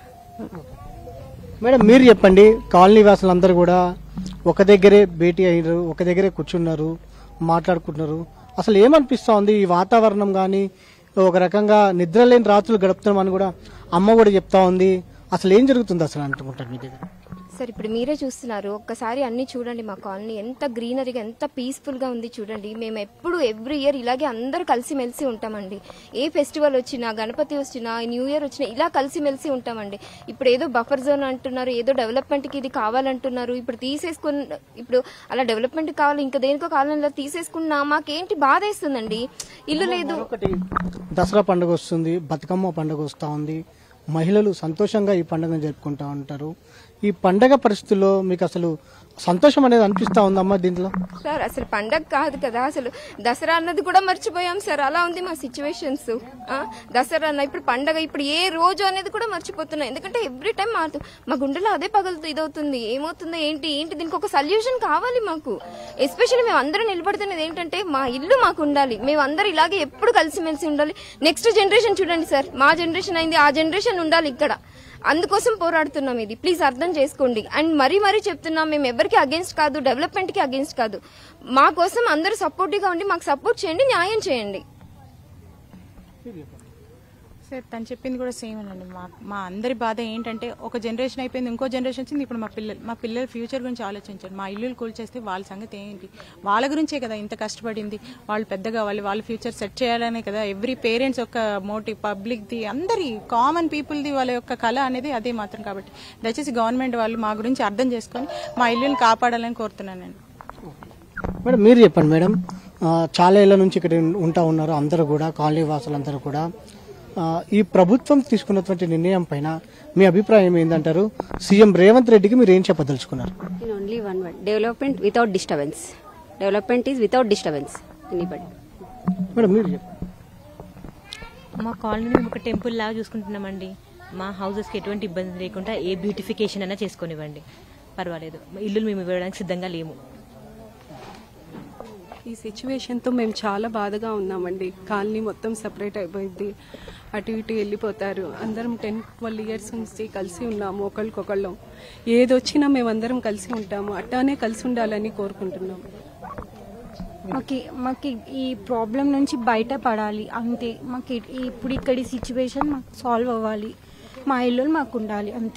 మేడం మీరు చెప్పండి కాలనీ వాసులందరూ కూడా ఒక దగ్గరే భేటీ అయ్యారు ఒక దగ్గరే కూర్చున్నారు మాట్లాడుకుంటున్నారు అసలు ఏమనిపిస్తా ఉంది ఈ వాతావరణం కానీ ఒక రకంగా నిద్ర లేని రాత్రులు గడుపుతున్నామని కూడా అమ్మ కూడా చెప్తా ఉంది అసలు ఏం జరుగుతుంది అసలు అంటుకుంటారు మీ దగ్గర సార్ ఇప్పుడు మీరే చూస్తున్నారు ఒక్కసారి అన్ని చూడండి మా కాలనీ ఎంత గ్రీనరీగా ఎంత పీస్ఫుల్ గా ఉంది చూడండి మేము ఎప్పుడు ఎవ్రీ ఇయర్ ఇలాగే అందరు కలిసిమెలిసి ఉంటామండి ఏ ఫెస్టివల్ వచ్చినా గణపతి వచ్చినా న్యూ ఇయర్ వచ్చినా ఇలా కలిసిమెలిసి ఉంటామండి ఇప్పుడు ఏదో బఫర్ జోన్ అంటున్నారు ఏదో డెవలప్మెంట్ కి ఇది కావాలంటున్నారు ఇప్పుడు తీసేసుకుని ఇప్పుడు అలా డెవలప్మెంట్ కావాలి ఇంకా దేనికో కావాలని ఇలా తీసేసుకున్నా మాకేంటి బాధ వేస్తుందండి ఇల్లు లేదు ఒకటి దసరా పండుగ వస్తుంది బతుకమ్మ పండుగ వస్తూ ఉంది మహిళలు సంతోషంగా ఈ పండుగను జరుపుకుంటూ ఉంటారు ఈ పండగ పరిస్థితుల్లో మీకు అసలు సంతోషం అనేది అనిపిస్తా ఉందమ్మా దీంట్లో సార్ అసలు పండగ కాదు కదా అసలు దసరా అన్నది కూడా మర్చిపోయాం సార్ అలా ఉంది మా సిచ్యువేషన్స్ దసరా అన్న ఇప్పుడు పండగ ఇప్పుడు ఏ రోజు అనేది కూడా మర్చిపోతున్నాం ఎందుకంటే ఎవ్రీ టైం మారుతూ మా గుండెలో అదే పగలుతూ ఇదవుతుంది ఏమవుతుందో ఏంటి ఏంటి దీనికి ఒక సొల్యూషన్ కావాలి మాకు ఎస్పెషల్లీ మేము అందరం నిలబడుతున్నది ఏంటంటే మా ఇల్లు మాకు ఉండాలి మేము అందరు ఇలాగే ఎప్పుడు కలిసిమెలిసి ఉండాలి నెక్స్ట్ జనరేషన్ చూడండి సార్ మా జనరేషన్ అయింది ఆ జనరేషన్ ఉండాలి ఇక్కడ అందుకోసం పోరాడుతున్నాం ఇది ప్లీజ్ అర్థం చేసుకోండి అండ్ మరీ మరీ చెప్తున్నాం మేము ఎవరికి అగేన్స్ట్ కాదు డెవలప్మెంట్ కి అగేన్స్ట్ కాదు మా కోసం అందరూ సపోర్టివ్గా ఉండి మాకు సపోర్ట్ చేయండి న్యాయం చేయండి సార్ తను చెప్పింది కూడా సేమ్ అండి మా మా అందరి బాధ ఏంటంటే ఒక జనరేషన్ అయిపోయింది ఇంకో జనరేషన్ వచ్చింది ఇప్పుడు మా పిల్లలు మా పిల్లల ఫ్యూచర్ గురించి ఆలోచించారు మా ఇల్లులు కూల్చేస్తే వాళ్ళ సంగతి ఏంటి వాళ్ళ గురించే కదా ఇంత కష్టపడింది వాళ్ళు పెద్దగా వాళ్ళు వాళ్ళ ఫ్యూచర్ సెట్ చేయాలనే కదా ఎవ్రీ పేరెంట్స్ యొక్క మోటివ్ పబ్లిక్ది అందరి కామన్ పీపుల్ది వాళ్ళ యొక్క కళ అనేది అదే మాత్రం కాబట్టి దయచేసి గవర్నమెంట్ వాళ్ళు మా గురించి అర్థం చేసుకొని మా ఇల్లుని కాపాడాలని కోరుతున్నానండి మేడం మీరు చెప్పండి మేడం ఆ, చాలా ఏళ్ళ నుంచి ఇక్కడ ఉంటా ఉన్నారు అందరూ కూడా కాలనీ వాసులందరూ కూడా ఆ, ఈ ప్రభుత్వం తీసుకున్నటువంటి నిర్ణయం పైన మీ అభిప్రాయం ఏంటంటారు సీఎం రేవంత్ రెడ్డికి మీరు ఏం చెప్పదలుచుకున్నారు In only one word development without disturbance. Development is without disturbance. Anybody. Madam మీరు చెప్పండి మా కాలనీ మేము ఒక టెంపుల్ లాగా చూసుకుంటున్నామండి మా హౌసెస్కి ఎటువంటి ఇబ్బంది లేకుండా ఏ బ్యూటిఫికేషన్ అయినా చేసుకొనివ్వండి పర్వాలేదు మా ఇల్లులు మేము ఇవ్వడానికి సిద్ధంగా లేము ఈ సిచ్యువేషన్తో మేము చాలా బాధగా ఉన్నామండి కాలనీ మొత్తం సపరేట్ అయిపోయింది అటు ఇటు వెళ్ళిపోతారు అందరం టెన్ ట్వెల్వ్ ఇయర్స్ నుంచి కలిసి ఉన్నాము ఒకరికొకళ్ళం ఏదొచ్చినా మేమందరం కలిసి ఉంటాము అట్టానే కలిసి ఉండాలని కోరుకుంటున్నాము మాకు మాకు ఈ ప్రాబ్లం నుంచి బయటపడాలి అంతే మాకు ఇ- ఇప్పుడు ఇక్కడి సిచ్యువేషన్ మాకు సాల్వ్ అవ్వాలి మా ఇల్లు మాకు ఉండాలి అంతే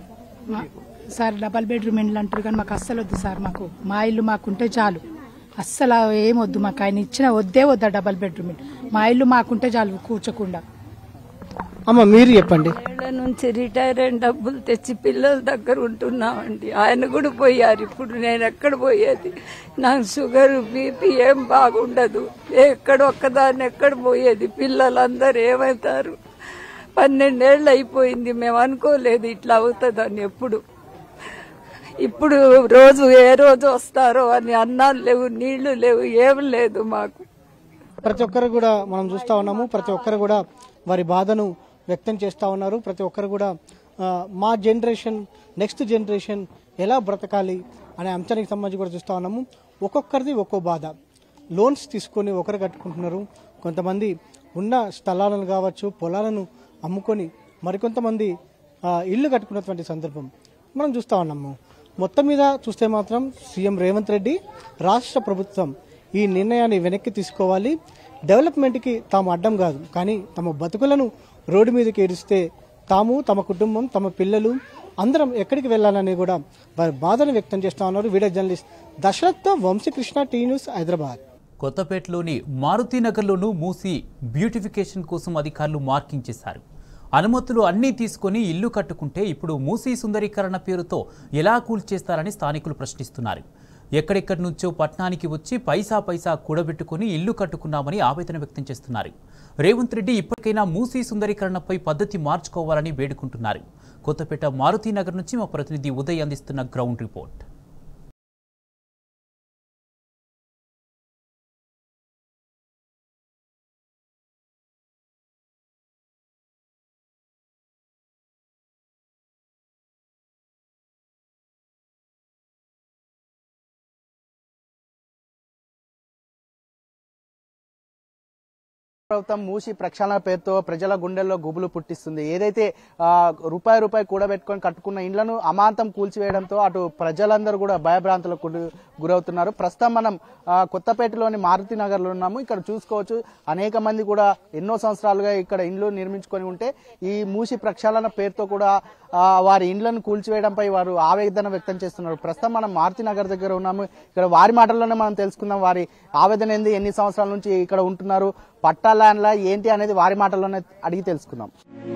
సార్ డబల్ బెడ్రూమ్ ఇండ్లు అంటారు కానీ మాకు అస్సలు వద్దు సార్ మాకు మా ఇల్లు మాకుంటే చాలు అస్సలు ఏం వద్దు మాకు ఆయన ఇచ్చిన వద్దే వద్దా డబల్ బెడ్రూమ్ ఇల్లు మా ఇల్లు మాకుంటే చాలు కూర్చోకుండా అమ్మ మీరు చెప్పండి ఏళ్ల నుంచి రిటైర్ అయిన డబ్బులు తెచ్చి పిల్లల దగ్గర ఉంటున్నామండి ఆయన కూడా పోయారు ఇప్పుడు నేను ఎక్కడ పోయేది నాకు షుగర్ బీపీ ఏం బాగుండదు ఎక్కడ ఒక్కదాన్ని ఎక్కడ పోయేది పిల్లలందరూ ఏమవుతారు పన్నెండేళ్ళు అయిపోయింది మేము అనుకోలేదు ఇట్లా అవుతుందని ఎప్పుడు ఇప్పుడు రోజు ఏ రోజు వస్తారో అని అన్నాలు లేవు నీళ్లు లేవు ఏం లేదు మాకు ప్రతి ఒక్కరు కూడా మనం చూస్తా ఉన్నాము ప్రతి ఒక్కరు కూడా వారి బాధను వ్యక్తం చేస్తూ ఉన్నారు ప్రతి ఒక్కరు కూడా ఆ, మా జనరేషన్ నెక్స్ట్ జనరేషన్ ఎలా బ్రతకాలి అనే అంశానికి సంబంధించి కూడా చూస్తూ ఉన్నాము ఒక్కొక్కరిది ఒక్కో బాధ లోన్స్ తీసుకొని ఒకరు కట్టుకుంటున్నారు కొంతమంది ఉన్న స్థలాలను కావచ్చు పొలాలను అమ్ముకొని మరికొంతమంది ఆ, ఇల్లు కట్టుకున్నటువంటి సందర్భం మనం చూస్తూ ఉన్నాము మొత్తం మీద చూస్తే మాత్రం సీఎం రేవంత్ రెడ్డి రాష్ట్ర ప్రభుత్వం ఈ నిర్ణయాన్ని వెనక్కి తీసుకోవాలి డెవలప్మెంట్కి తాము అడ్డం కాదు కానీ తమ బతుకులను రోడ్డు మీదకి ఏడిస్తే తాము తమ కుటుంబం తమ పిల్లలు అందరం ఎక్కడికి వెళ్ళాలని కూడా వారి బాధను వ్యక్తం చేస్తా ఉన్నారు వీడియో జర్నలిస్ట్ దశరథ్తో వంశీకృష్ణ టీ న్యూస్ హైదరాబాద్ కొత్తపేటలోని మారుతీనగర్లోనూ మూసి బ్యూటిఫికేషన్ కోసం అధికారులు మార్కింగ్ చేశారు అనుమతులు అన్నీ తీసుకొని ఇల్లు కట్టుకుంటే ఇప్పుడు మూసీ సుందరీకరణ పేరుతో ఎలా కూల్చేస్తారని స్థానికులు ప్రశ్నిస్తున్నారు ఎక్కడెక్కడి నుంచో పట్నానికి వచ్చి పైసా పైసా కూడబెట్టుకుని ఇల్లు కట్టుకున్నామని ఆవేదన వ్యక్తం చేస్తున్నారు రేవంత్ రెడ్డి ఇప్పటికైనా మూసీ సుందరీకరణపై పద్ధతి మార్చుకోవాలని వేడుకుంటున్నారు కొత్తపేట మారుతీనగర్ నుంచి మా ప్రతినిధి ఉదయ్ అందిస్తున్న గ్రౌండ్ రిపోర్ట్ ప్రభుత్వం మూసి ప్రక్షాళన పేరుతో ప్రజల గుండెల్లో గుబులు పుట్టిస్తుంది ఏదైతే ఆ, రూపాయి రూపాయి కూడబెట్టుకొని కట్టుకున్న ఇండ్లను అమాంతం కూల్చివేయడంతో అటు ప్రజలందరూ కూడా భయభ్రాంతులకు గురి- గురవుతున్నారు ప్రస్తుతం మనం ఆ, కొత్తపేటలోని మారుతి నగర్లో ఉన్నాము ఇక్కడ చూసుకోవచ్చు అనేక మంది కూడా ఎన్నో సంవత్సరాలుగా ఇక్కడ ఇండ్లు నిర్మించుకొని ఉంటే ఈ మూసి ప్రక్షాళన పేరుతో కూడా ఆ, వారి ఇండ్లను కూల్చివేయడంపై వారు ఆవేదన వ్యక్తం చేస్తున్నారు ప్రస్తుతం మనం మారుతి నగర్ దగ్గర ఉన్నాము ఇక్కడ వారి మాటల్లోనే మనం తెలుసుకుందాం వారి ఆవేదన ఏంది ఎన్ని సంవత్సరాల నుంచి ఇక్కడ ఉంటున్నారు పట్టా ల్యాండ్లా ఏంటి అనేది వారి మాటల్లోనే అడిగి తెలుసుకుందాం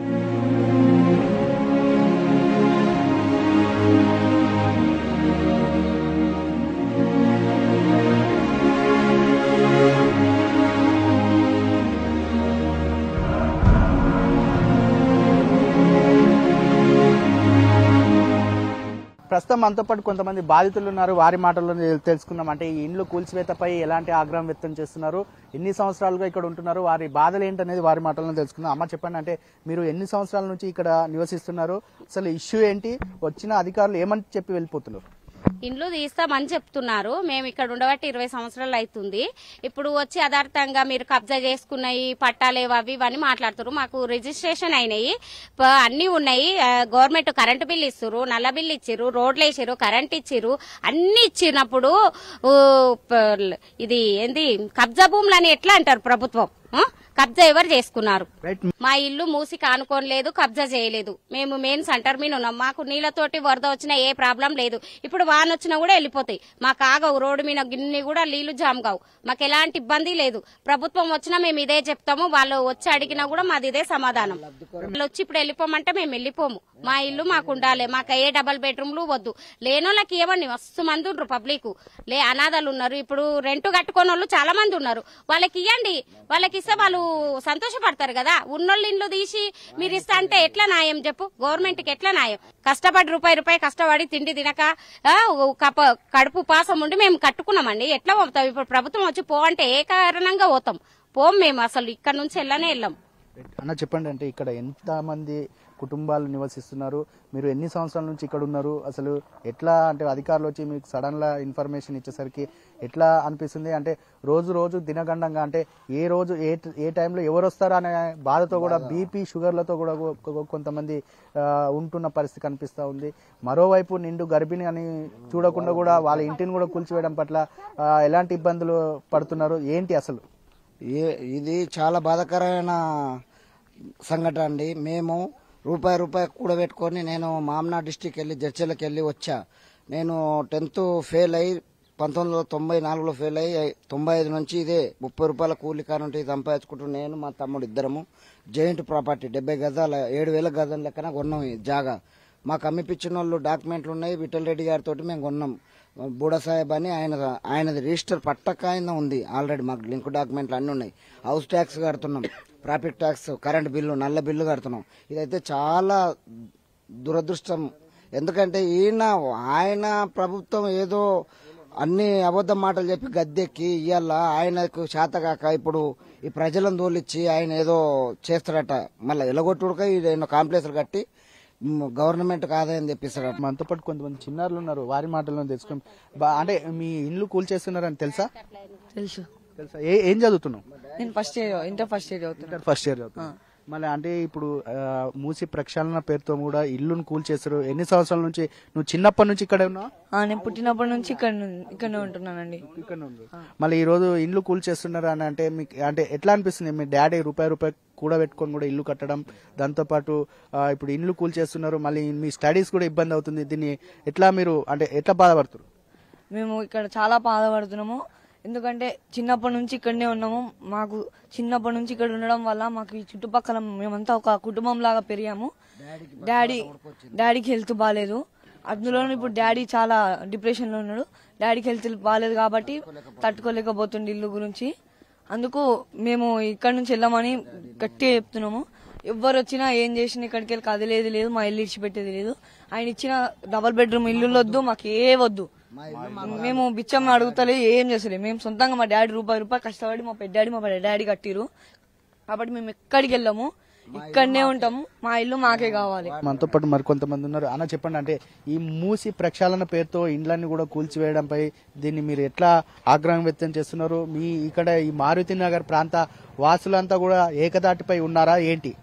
ప్రస్తుతం మనతో పాటు కొంతమంది బాధితులు ఉన్నారు వారి మాటల్లో తెలుసుకుందాం అంటే ఈ ఇండ్లు కూల్చివేతపై ఎలాంటి ఆగ్రహం వ్యక్తం చేస్తున్నారు ఎన్ని సంవత్సరాలుగా ఇక్కడ ఉంటున్నారు వారి బాధలు ఏంటనేది వారి మాటల్లో తెలుసుకుందాం అమ్మ చెప్పండి అంటే మీరు ఎన్ని సంవత్సరాల నుంచి ఇక్కడ నివసిస్తున్నారు అసలు ఇష్యూ ఏంటి వచ్చిన అధికారులు ఏమని చెప్పి వెళ్ళిపోతున్నారు ఇండ్లు తీస్తామని చెప్తున్నారు మేము ఇక్కడ ఉండబట్టి ఇరవై సంవత్సరాలు అవుతుంది ఇప్పుడు వచ్చి యథార్థంగా మీరు కబ్జా చేసుకున్నాయి పట్టాలేవు అవి ఇవన్నీ మాట్లాడుతారు మాకు రిజిస్ట్రేషన్ అయినాయి ప- అన్ని ఉన్నాయి ఆ, గవర్నమెంట్ కరెంటు బిల్ ఇస్తారు నల్ల బిల్ ఇచ్చిర్రు రోడ్లు వేసిర్రు కరెంట్ ఇచ్చిర్రు అన్ని ఇచ్చినప్పుడు ఊ, ప- ఇది ఏంది కబ్జా భూములని ఎట్లా అంటారు ప్రభుత్వం ఆ? కబ్జా ఎవరు చేసుకున్నారు మా ఇల్లు మూసి కానుకోని లేదు కబ్జా చేయలేదు మేము మెయిన్ సెంటర్ మీద ఉన్నాం మాకు నీళ్లతోటి వరద వచ్చినా ఏ ప్రాబ్లం లేదు ఇప్పుడు వాన వచ్చినా కూడా వెళ్ళిపోతాయి మాకు ఆగవు రోడ్డు మీద గిన్ని కూడా నీళ్లు జామ్ కావు మాకు ఎలాంటి ఇబ్బంది లేదు ప్రభుత్వం వచ్చినా మేము ఇదే చెప్తాము వాళ్ళు వచ్చి అడిగినా కూడా మాది ఇదే సమాధానం వాళ్ళు వచ్చి ఇప్పుడు వెళ్ళిపోమంటే మేము వెళ్ళిపోము మా ఇల్లు మాకు ఉండాలి మాకు ఏ డబల్ బెడ్రూమ్లు వద్దు లేనోళ్ళకి ఇవ్వండి మస్తు మంది ఉండ్రు పబ్లిక్ లే అనాథలు ఉన్నారు ఇప్పుడు రెంట్ కట్టుకున్న వాళ్ళు చాలా మంది ఉన్నారు వాళ్ళకి ఇవ్వండి వాళ్ళకి ఇస్తే వాళ్ళు సంతోషపడతారు కదా ఉన్నోళ్ళు ఇండ్లు తీసి మీరు ఇస్తా అంటే ఎట్లా న్యాయం చెప్పు గవర్నమెంట్ కి ఎట్లా న్యాయం కష్టపడి రూపాయి రూపాయి కష్టపడి తిండి తినక ఆ, ఓ కప- కడుపు పాసం ఉండి మేము కట్టుకున్నామండి ఎట్లా పోతాం ఇప్పుడు ప్రభుత్వం వచ్చి పో అంటే ఏ కారణంగా పోతాం పోం మేము అసలు ఇక్కడ నుంచి వెళ్ళనే వెళ్ళాం అన్న చెప్పండి అంటే ఇక్కడ ఎంత మంది కుటుంబాలు నివసిస్తున్నారు మీరు ఎన్ని సంవత్సరాల నుంచి ఇక్కడ ఉన్నారు అసలు ఎట్లా అంటే అధికారులు వచ్చి మీకు సడన్గా ఇన్ఫర్మేషన్ ఇచ్చేసరికి ఎట్లా అనిపిస్తుంది అంటే రోజు రోజు దినగండంగా అంటే ఏ రోజు ఏ ఏ టైంలో ఎవరు వస్తారా అనే బాధతో కూడా బీపీ షుగర్లతో కూడా కొ- కొ- కొంతమంది ఆ, ఉంటున్న పరిస్థితి కనిపిస్తూ ఉంది మరోవైపు నిండు గర్భిణి అని చూడకుండా కూడా వాళ్ళ ఇంటిని కూడా కూల్చివేయడం పట్ల ఆ, ఎలాంటి ఇబ్బందులు పడుతున్నారు ఏంటి అసలు ఏ- ఇది చాలా బాధాకరమైన సంఘటన అండి మేము రూపాయి రూపాయి కూడబెట్టుకొని నేను మామనా డిస్టిక్ వెళ్ళి జడ్చర్లకు వెళ్ళి వచ్చా నేను టెన్త్ ఫెయిల్ అయ్యి పంతొమ్మిది వందల తొంభై నాలుగులో ఫెయిల్ అయ్యి తొంభై ఐదు నుంచి ఇదే ముప్పై రూపాయల కూలి కానుంటే సంపాదించుకుంటూ నేను మా తమ్ముడు ఇద్దరము జాయింట్ ప్రాపర్టీ డెబ్బై గజాల ఏడు వేల గజాల లెక్కన కొన్నాం ఈ జాగా మాకు అమ్మిపించిన వాళ్ళు డాక్యుమెంట్లు ఉన్నాయి విఠల్ రెడ్డి గారితో మేము కొన్నాం బూడ సాహెబ్ అని ఆయన ఆయనది రిజిస్టర్ పట్టక ఆయన ఉంది ఆల్రెడీ మాకు లింక్ డాక్యుమెంట్లు అన్నీ ఉన్నాయి హౌస్ ట్యాక్స్ కడుతున్నాం ప్రాఫిట్ ట్యాక్స్ కరెంట్ బిల్లు నల్ల బిల్లు కడుతున్నాం ఇదైతే చాలా దురదృష్టం ఎందుకంటే ఈయన ఆయన ప్రభుత్వం ఏదో అన్ని అబద్ధ మాటలు చెప్పి గద్దెక్కి ఇవాళ ఆయనకు చేతగాక ఇప్పుడు ఈ ప్రజలను తోలిచ్చి ఆయన ఏదో చేస్తాడట మళ్ళీ ఎలగొట్టుడుక ఈయన కాంప్లెక్స్లు కట్టి మ్, గవర్నమెంట్కి ఆదాయం తెప్పిస్తాడట మనతో పాటు కొంతమంది చిన్నారులు ఉన్నారు వారి మాటలను తెలుసుకుని బా- అంటే మీ ఇల్లు కూల్చేస్తున్నారని తెలుసా తెలుసు తెలుసా ఏ ఏం చదువుతున్నావు నేను first year inter first year చదువుతున్నా ఇంటర్ ఫస్ట్ ఇయర్ చదువుతున్నావు మళ్ళీ అంటే ఇప్పుడు ఆ, మూసి ప్రక్షాళన పేరుతో కూడా ఇల్లును కూల్చేస్తారు ఎన్ని సంవత్సరాల నుంచి నువ్వు చిన్నప్పటి నుంచి ఇక్కడే ఉన్నావు ఆ, నేను పుట్టినప్పటి నుంచి ఇక్కడ ఇక్కడనే ఉంటున్నానండి మళ్ళీ ఈ రోజు ఇల్లు కూల్చేస్తున్నారు అని అంటే మీకు అంటే ఎట్లా అనిపిస్తుంది మీ డాడీ రూపాయి రూపాయి కూడా పెట్టుకొని కూడా ఇల్లు కట్టడం దాంతో పాటు ఆ, ఇప్పుడు ఇల్లు కూల్చేస్తున్నారు మళ్ళీ మీ స్టడీస్ కూడా ఇబ్బంది అవుతుంది దీన్ని ఎట్లా మీరు అంటే ఎట్లా బాధపడుతున్నారు మేము ఇక్కడ చాలా బాధపడుతున్నాము ఎందుకంటే చిన్నప్పటి నుంచి ఇక్కడనే ఉన్నాము మాకు చిన్నప్పటి నుంచి ఇక్కడ ఉండడం వల్ల మాకు ఈ చుట్టుపక్కల మేమంతా ఒక కుటుంబం లాగా పెరిగాము డాడీ డాడీకి హెల్త్ బాగాలేదు అందులోనూ ఇప్పుడు డాడీ చాలా డిప్రెషన్ లో ఉన్నాడు డాడీకి హెల్త్ బాగాలేదు కాబట్టి తట్టుకోలేకపోతుండే ఇల్లు గురించి అందుకు మేము ఇక్కడ నుంచి వెళ్ళామని గట్టిగా చెప్తున్నాము ఎవ్వరు వచ్చినా ఏం చేసినా ఇక్కడికి వెళ్ళి కదిలేదు లేదు మా ఇల్లు ఇచ్చిపెట్టేది లేదు ఆయన ఇచ్చిన డబల్ బెడ్రూమ్ ఇల్లు వద్దు మాకు ఏ వద్దు మేము బిచ్చం అడుగుతలే ఏం చేసలేదు మేము సొంతంగా మా డాడీ రూపాయి రూపాయి కష్టపడి మా పెద్ద డాడీ మా డాడీ కట్టిరు కాబట్టి మేము ఎక్కడికి వెళ్ళాము ఇక్కడనే ఉంటాము మా ఇల్లు మాకే కావాలి మనతో పాటు మరి కొంతమంది ఉన్నారు అన్న చెప్పండి అంటే ఈ మూసి ప్రక్షాళన పేరుతో ఇండ్లన్నీ కూడా కూల్చివేయడంపై దీన్ని మీరు ఎట్లా ఆగ్రహం వ్యక్తం చేస్తున్నారు మీ ఇక్కడ ఈ మారుతి నగర్ ప్రాంత వాసులంతా కూడా ఏకదాటిపై ఉన్నారా ఏంటి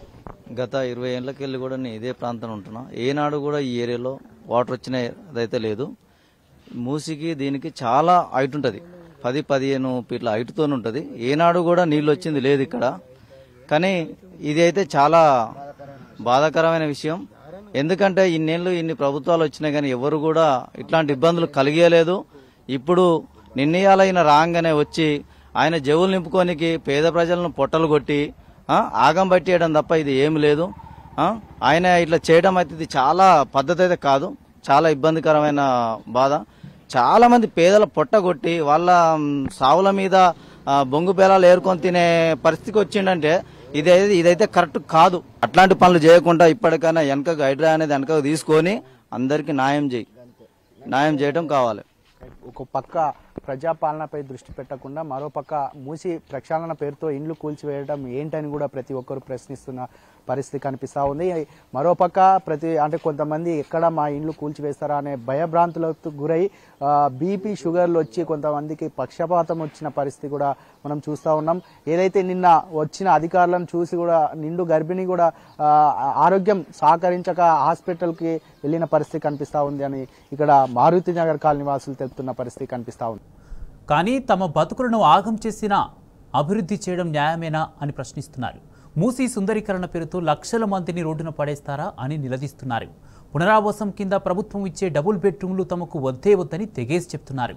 గత ఇరవై ఏళ్ళకి వెళ్ళి కూడా నేను ఇదే ప్రాంతంలో ఉంటున్నా ఏనాడు కూడా ఈ ఏరియాలో వాటర్ వచ్చిన అదైతే లేదు మూసికి దీనికి చాలా హైట్ ఉంటుంది పది పదిహేను ఫీట్ల హైట్తో ఉంటుంది ఏనాడు కూడా నీళ్ళు వచ్చింది లేదు ఇక్కడ కానీ ఇది అయితే చాలా బాధాకరమైన విషయం ఎందుకంటే ఇన్నేళ్ళు ఇన్ని ప్రభుత్వాలు వచ్చినాయి కానీ ఎవరు కూడా ఇట్లాంటి ఇబ్బందులు కలిగేయలేదు ఇప్పుడు నిర్ణయాలైన రాగానే వచ్చి ఆయన జవులు నింపుకోనికి పేద ప్రజలను పొట్టలు కొట్టి ఆ, ఆగం పట్టేయడం తప్ప ఇది ఏమి లేదు ఆ, ఆయన ఇట్లా చేయడం అయితే ఇది చాలా పద్ధతి అయితే కాదు చాలా ఇబ్బందికరమైన బాధ చాలా మంది పేదల పొట్ట కొట్టి వాళ్ళ మ్, సావుల మీద ఆ, బొంగు పేలాలు ఏరుకొని తినే పరిస్థితికి వచ్చిండంటే ఇదైతే ఇదైతే కరెక్ట్ కాదు అట్లాంటి పనులు చేయకుండా ఇప్పటికైనా వెనక హైడ్రా అనేది వెనక తీసుకొని అందరికీ న్యాయం చేయి న్యాయం చేయడం కావాలి ఒక పక్క ప్రజాపాలనపై దృష్టి పెట్టకుండా మరో పక్క మూసి ప్రక్షాళన పేరుతో ఇండ్లు కూల్చివేయడం ఏంటని కూడా ప్రతి ఒక్కరు ప్రశ్నిస్తున్న పరిస్థితి కనిపిస్తూ ఉంది మరో పక్క ప్రతి అంటే కొంతమంది ఎక్కడ మా ఇండ్లు కూల్చివేస్తారా అనే భయభ్రాంతులకు గురై బీపీ షుగర్లు వచ్చి కొంతమందికి పక్షపాతం వచ్చిన పరిస్థితి కూడా మనం చూస్తూ ఉన్నాం ఏదైతే నిన్న వచ్చిన అధికారులను చూసి కూడా నిండు గర్భిణి కూడా ఆ, ఆరోగ్యం సహకరించక హాస్పిటల్కి వెళ్ళిన పరిస్థితి కనిపిస్తూ ఉంది అని ఇక్కడ మారుతి నగర్ కాలనీ వాసులు తెలుపుతున్న పరిస్థితి కనిపిస్తూ ఉంది కానీ తమ బతుకులను ఆగం చేసిన అభివృద్ధి చేయడం న్యాయమేనా అని ప్రశ్నిస్తున్నారు మూసీ సుందరీకరణ పేరుతో లక్షల మందిని రోడ్డున పడేస్తారా అని నిలదీస్తున్నారు పునరావాసం కింద ప్రభుత్వం ఇచ్చే డబుల్ బెడ్రూమ్లు తమకు వద్దే వద్దని తెగేసి చెప్తున్నారు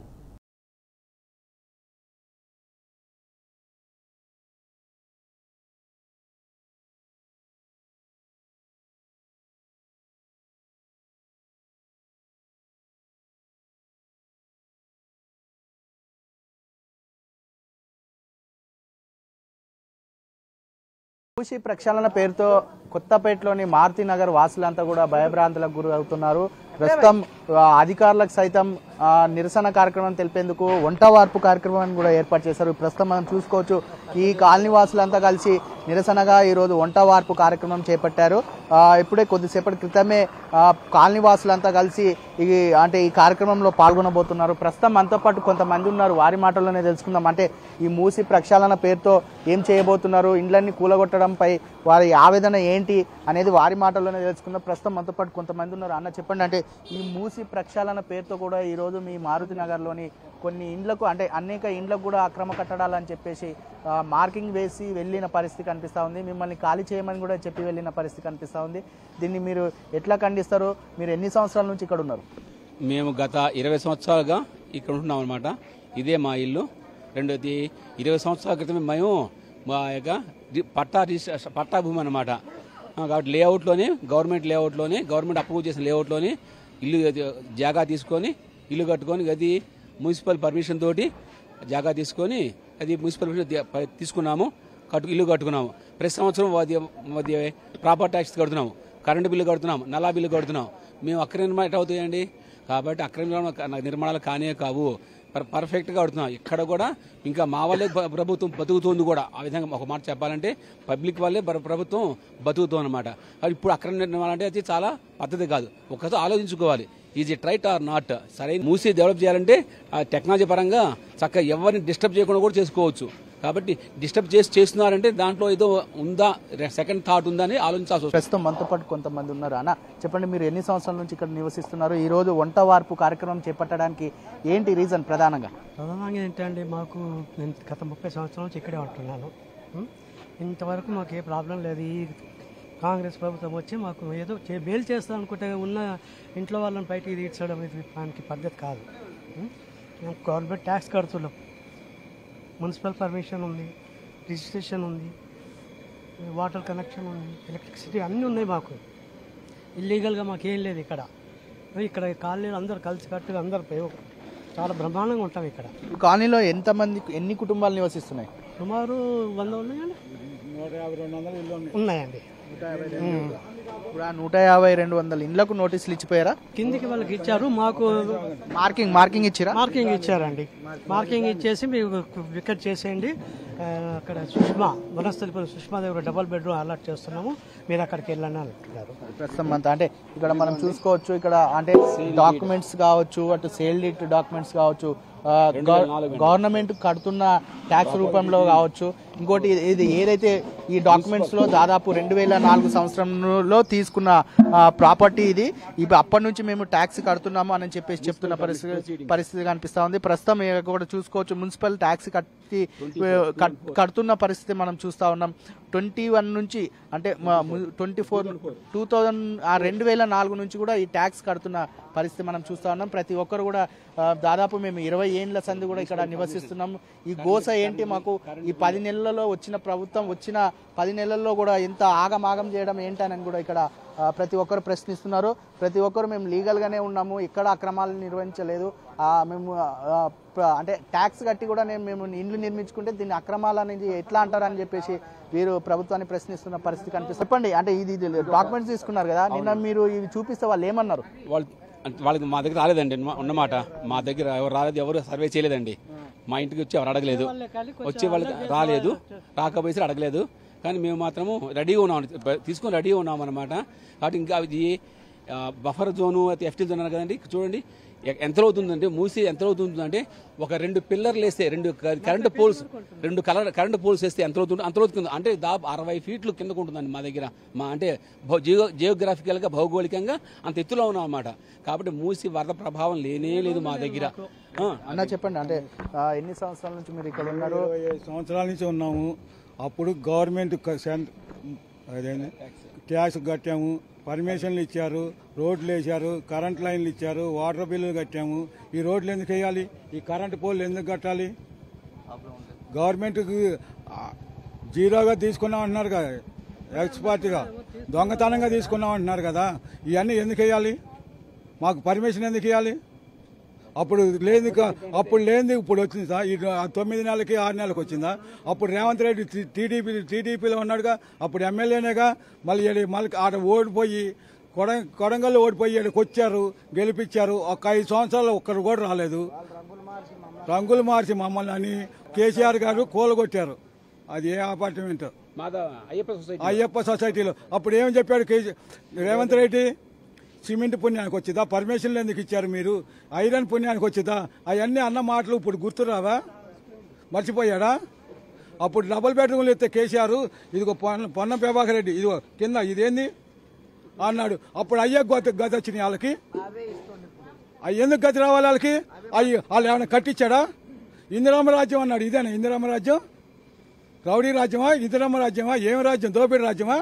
మూసి ప్రక్షాళన పేరుతో కొత్తపేటలోని మారుతి నగర్ వాసులంతా కూడా భయభ్రాంతులకు గురి అవుతున్నారు ప్రస్తుతం ఆ, అధికారులకు సైతం ఆ, నిరసన కార్యక్రమం తెలిపేందుకు వంట వార్పు కార్యక్రమాన్ని కూడా ఏర్పాటు చేశారు ప్రస్తుతం మనం చూసుకోవచ్చు ఈ కాలనీ వాసులంతా కలిసి నిరసనగా ఈరోజు వంట వార్పు కార్యక్రమం చేపట్టారు ఆ, ఇప్పుడే కొద్దిసేపటి క్రితమే ఆ, కాలనీ వాసులంతా కలిసి ఈ అంటే ఈ కార్యక్రమంలో పాల్గొనబోతున్నారు ప్రస్తుతం మనతో పాటు కొంతమంది ఉన్నారు వారి మాటల్లోనే తెలుసుకుందాం అంటే ఈ మూసి ప్రక్షాళన పేరుతో ఏం చేయబోతున్నారు ఇండ్లన్నీ కూలగొట్టడంపై వారి ఆవేదన ఏంటి అనేది వారి మాటల్లోనే తెలుసుకుందాం ప్రస్తుతం మనతో పాటు కొంతమంది ఉన్నారు అన్న చెప్పండి అంటే ఈ మూసి ప్రక్షాళన పేరుతో కూడా ఈరోజు మీ మారుతి నగర్లోని కొన్ని ఇండ్లకు అంటే అనేక ఇండ్లకు కూడా అక్రమ కట్టడాలు అని చెప్పేసి ఆ, మార్కింగ్ వేసి వెళ్ళిన పరిస్థితి కనిపిస్తూ ఉంది మిమ్మల్ని ఖాళీ చేయమని కూడా చెప్పి వెళ్ళిన పరిస్థితి కనిపిస్తూ ఉంది దీన్ని మీరు ఎట్లా ఖండిస్తారు మీరు ఎన్ని సంవత్సరాల నుంచి ఇక్కడ ఉన్నారు మేము గత ఇరవై సంవత్సరాలుగా ఇక్కడ ఉంటున్నాం అనమాట ఇదే మా ఇల్లు రెండోది ఇరవై సంవత్సరాల క్రితం మేము మా యొక్క రి- పట్టా రిజిస్ట్రే పట్టా భూమి అనమాట కాబట్టి లేఅవుట్లోనే గవర్నమెంట్ లేఅవుట్లోనే గవర్నమెంట్ అప్రూవ్ చేసిన లేఅవుట్లోనే ఇల్లు అది జాగా తీసుకొని ఇల్లు కట్టుకొని అది మున్సిపల్ పర్మిషన్ తోటి జాగా తీసుకొని అది మున్సిపల్ పర్మిషన్ తీ- ప- తీసుకున్నాము కట్టు ఇల్లు కట్టుకున్నాము ప్రతి సంవత్సరం అది అది ప్రాపర్ ట్యాక్స్ కడుతున్నాము కరెంటు బిల్లు కడుతున్నాం నల్లా బిల్లు కడుతున్నాం మేము అక్రమ నిర్మాణం ఎట్లా అవుతాయండి కాబట్టి అక్రమ నిర్మాణం- నిర్మాణాలు కానే కావు పర్- పర్ఫెక్ట్గా కడుతున్నాం ఇక్కడ కూడా ఇంకా మా వల్లే ప్ర- ప్రభుత్వం బతుకుతుంది కూడా ఆ విధంగా ఒక మాట చెప్పాలంటే పబ్లిక్ వల్లే ప్ర- ప్రభుత్వం బతుకుతుంది అనమాట ఇప్పుడు అక్రమ నిర్మాణం అంటే అది చాలా పద్ధతి కాదు ఒకసారి ఆలోచించుకోవాలి is it right or not సరైన మూసి డెవలప్ చేయాలంటే ఆ టెక్నాలజీ పరంగా చక్కగా ఎవరిని డిస్టర్బ్ చేయకుండా కూడా చేసుకోవచ్చు కాబట్టి డిస్టర్బ్ చేసి చేస్తున్నారంటే దాంట్లో ఏదో ఉందా సెకండ్ థాట్ ఉందా అని ఆలోచించాల్సి వస్తుంది ప్రస్తుతం మనతో పాటు కొంతమంది ఉన్నారు అన్న చెప్పండి మీరు ఎన్ని సంవత్సరాల నుంచి ఇక్కడ నివసిస్తున్నారు ఈ రోజు వంట వార్పు కార్యక్రమం చేపట్టడానికి ఏంటి రీజన్ ప్రధానంగా ప్రధానంగా ఏంటంటే మాకు నేను గత ముప్పై సంవత్సరాల నుంచి ఇక్కడే ఉంటున్నాను ఉం? ఇంతవరకు మాకు ఏ ప్రాబ్లం లేదు ఈ కాంగ్రెస్ ప్రభుత్వం వచ్చి మాకు ఏదో చే బెయిల్ చేస్తాం అనుకుంటే ఉన్న ఇంట్లో వాళ్ళని బయటికి తీర్చడం ఇది దానికి పద్ధతి కాదు ఉం? మేము గవర్నమెంట్ ట్యాక్స్ కడుతున్నాం మున్సిపల్ పర్మిషన్ ఉంది రిజిస్ట్రేషన్ ఉంది వాటర్ కనెక్షన్ ఉంది ఎలక్ట్రిసిటీ అన్నీ ఉన్నాయి మాకు ఇల్లీగల్గా మాకు ఏం లేదు ఇక్కడ ఇక్కడ కాలనీలు అందరూ కలిసి కట్టుగా అందరూ పే- చాలా బ్రహ్మాండంగా ఉంటాం ఇక్కడ ఈ కాలనీలో ఎంతమంది ఎన్ని కుటుంబాలు నివసిస్తున్నాయి సుమారు వంద ఉన్నాయండి నూట యాభై రెండు వందలు ఇల్లు ఉన్నాయి ఉన్నాయండి ఉం. ఇప్పుడు ఆ నూట యాభై రెండు వందల ఇండ్లకు నోటీసులు ఇచ్చిపోయారా కిందికి వాళ్ళకి ఇచ్చారు మాకు మార్కింగ్ మార్కింగ్ ఇచ్చిరా మార్కింగ్ ఇచ్చారండి మార్కింగ్ ఇచ్చేసి మీకు వికెట్ చేసేయండి ఆ, అక్కడ సుష్మా వనస్థలిపురం సుష్మా దగ్గర డబల్ బెడ్రూమ్ అలాట్ చేస్తున్నాము మీరు అక్కడికి వెళ్ళండి అని అంటున్నారు ప్రస్తుతం అంతా అంటే ఇక్కడ మనం చూసుకోవచ్చు ఇక్కడ అంటే డాక్యుమెంట్స్ కావచ్చు అటు సేల్ డీట్ డాక్యుమెంట్స్ కావచ్చు ఆ, గవ- గవర్నమెంట్ కడుతున్న ట్యాక్స్ రూపంలో కావచ్చు ఇంకోటి ఇది- ఇది ఏదైతే ఈ డాక్యుమెంట్స్ లో దాదాపు రెండు వేల నాలుగు సంవత్సరంలో తీసుకున్న ప్రాపర్టీ ఇది ఇప్పుడు అప్పటి నుంచి మేము ట్యాక్స్ కడుతున్నాము అని చెప్పేసి చెప్తున్న పరిస్థితి పరిస్థితి కనిపిస్తా ఉంది ప్రస్తుతం ఇక కూడా చూసుకోవచ్చు మున్సిపల్ ట్యాక్స్ కట్టి కట్- కడుతున్న పరిస్థితి మనం చూస్తా ఉన్నాం ట్వంటీ వన్ నుంచి అంటే ట్వంటీ ఫోర్ టూ థౌజండ్ ఆ రెండు వేల నాలుగు నుంచి కూడా ఈ ట్యాక్స్ కడుతున్న పరిస్థితి మనం చూస్తా ఉన్నాం ప్రతి ఒక్కరు కూడా ఆ, దాదాపు మేము ఇరవై ఏండ్ల సంది కూడా ఇక్కడ నివసిస్తున్నాం ఈ గోస ఏంటి మాకు ఈ పది నెలలలో వచ్చిన ప్రభుత్వం వచ్చిన పది నెలల్లో కూడా ఎంత ఆగమాగం చేయడం ఏంటని కూడా ఇక్కడ ఆ, ప్రతి ఒక్కరు ప్రశ్నిస్తున్నారు ప్రతి ఒక్కరు మేము లీగల్గానే ఉన్నాము ఎక్కడ అక్రమాలు నిర్వహించలేదు ఆ, మేము ఆ, ప్ర- అంటే ట్యాక్స్ కట్టి కూడా నేను మేము ఇండ్లు నిర్మించుకుంటే దీన్ని అక్రమాలు అనేది ఎట్లా అంటారు అని చెప్పేసి వీరు ప్రభుత్వాన్ని ప్రశ్నిస్తున్న పరిస్థితి కనిపిస్తుంది చెప్పండి అంటే ఇది ఇది డాక్యుమెంట్స్ తీసుకున్నారు కదా నిన్న మీరు ఇవి చూపిస్తే వాళ్ళు ఏమన్నారు వాళ్ళు అంటే వాళ్ళకి మా దగ్గర రాలేదండి ఉన్న- ఉన్నమాట మా దగ్గర ఎవరు రాలేదు ఎవరు సర్వే చేయలేదండి మా ఇంటికి వచ్చి ఎవరు అడగలేదు వచ్చే వాళ్ళకి రాలేదు రాకపోతే అడగలేదు కానీ మేము మాత్రము రెడీగా ఉన్నాం తీసుకొని రెడీగా ఉన్నాం అనమాట కాబట్టి ఇంకా ఇది ఆ, బఫర్ జోను అయితే ఎఫ్టీ జోన్ అన్నారు కదండి చూడండి ఎ- ఎంత అవుతుందంటే మూసి ఎంత అవుతుందంటే ఒక రెండు పిల్లర్లు వేస్తే రెండు క- కరెంటు పోల్స్ రెండు కలర్ కరెంటు పోల్స్ వేస్తే ఎంత అవుతుంది అంత అవుతుంది అంటే దాదాపు అరవై ఫీట్లు కిందకు ఉంటుందండి మా దగ్గర మా అంటే భౌ- జియో జియోగ్రాఫికల్గా భౌగోళికంగా అంత ఎత్తులో ఉన్నాం అన్నమాట కాబట్టి మూసి వరద ప్రభావం లేనే లేదు మా దగ్గర ఆ, అన్న చెప్పండి అంటే ఆ, ఎన్ని సంవత్సరాల నుంచి మీరు ఇక్కడ ఉన్నారు ఇరవై ఐదు సంవత్సరాల నుంచి ఉన్నాము అప్పుడు గవర్నమెంట్ క- సెంట్- అదేంది ట్యాక్స్ కట్టాము పర్మిషన్లు ఇచ్చారు రోడ్లు వేశారు కరెంట్ లైన్లు ఇచ్చారు వాటర్ బిల్లులు కట్టాము ఈ రోడ్లు ఎందుకు వేయాలి ఈ కరెంటు పోల్లు ఎందుకు కట్టాలి గవర్నమెంట్కి ఆ, జీరోగా తీసుకున్నాం అంటున్నారు కదా ఎక్స్పర్ట్గా దొంగతనంగా తీసుకున్నాం అంటున్నారు కదా ఇవన్నీ ఎందుకు వేయాలి మాకు పర్మిషన్ ఎందుకు ఇవ్వాలి అప్పుడు లేని అప్పుడు లేనిది ఇప్పుడు వచ్చింది సార్ ఈ తొమ్మిది నెలలకి ఆరు నెలలకు వచ్చిందా అప్పుడు రేవంత్ రెడ్డి టీడీపీ టీడీపీలో ఉన్నాడుగా అప్పుడు ఎమ్మెల్యేనేగా మళ్ళీ ఈడ- మళ్ళీ ఆడ ఓడిపోయి కొడ కొడంగల్లో ఓడిపోయాడు వచ్చారు గెలిపించారు ఒక ఐదు సంవత్సరాలు ఒక్కరు కూడా రాలేదు రంగులు మార్చి మమ్మల్ని అని కేసీఆర్ గారు కూలగొట్టారు అది ఏ అపార్ట్మెంట్ మాదా అయ్యప్ప సొసైటీ అయ్యప్ప సొసైటీలో అప్పుడు ఏం చెప్పాడు కేసీ రేవంత్ రెడ్డి సిమెంట్ పుణ్యానికి వచ్చిందా పర్మిషన్లు ఎందుకు ఇచ్చారు మీరు ఐరన్ పుణ్యానికి వచ్చిందా అవన్నీ అన్న మాటలు ఇప్పుడు గుర్తురావా మర్చిపోయాడా అప్పుడు డబుల్ బెడ్రూమ్లు ఇస్తే కేసీఆర్ ఇదిగో పొన్న పొన్న ప్రభాకర్ రెడ్డి ఇదిగో కింద ఇదేంది అన్నాడు అప్పుడు అయ్యే గత గత వచ్చినాయి వాళ్ళకి అవి ఎందుకు గతి రావాలి వాళ్ళకి అవి వాళ్ళు ఏమైనా కట్టించాడా ఇందిరామ రాజ్యం అన్నాడు ఇదేనా ఇందిరామ రాజ్యం రౌడీ రాజ్యమా ఇందిరామ రాజ్యమా ఏమి రాజ్యం దోపిడి రాజ్యమా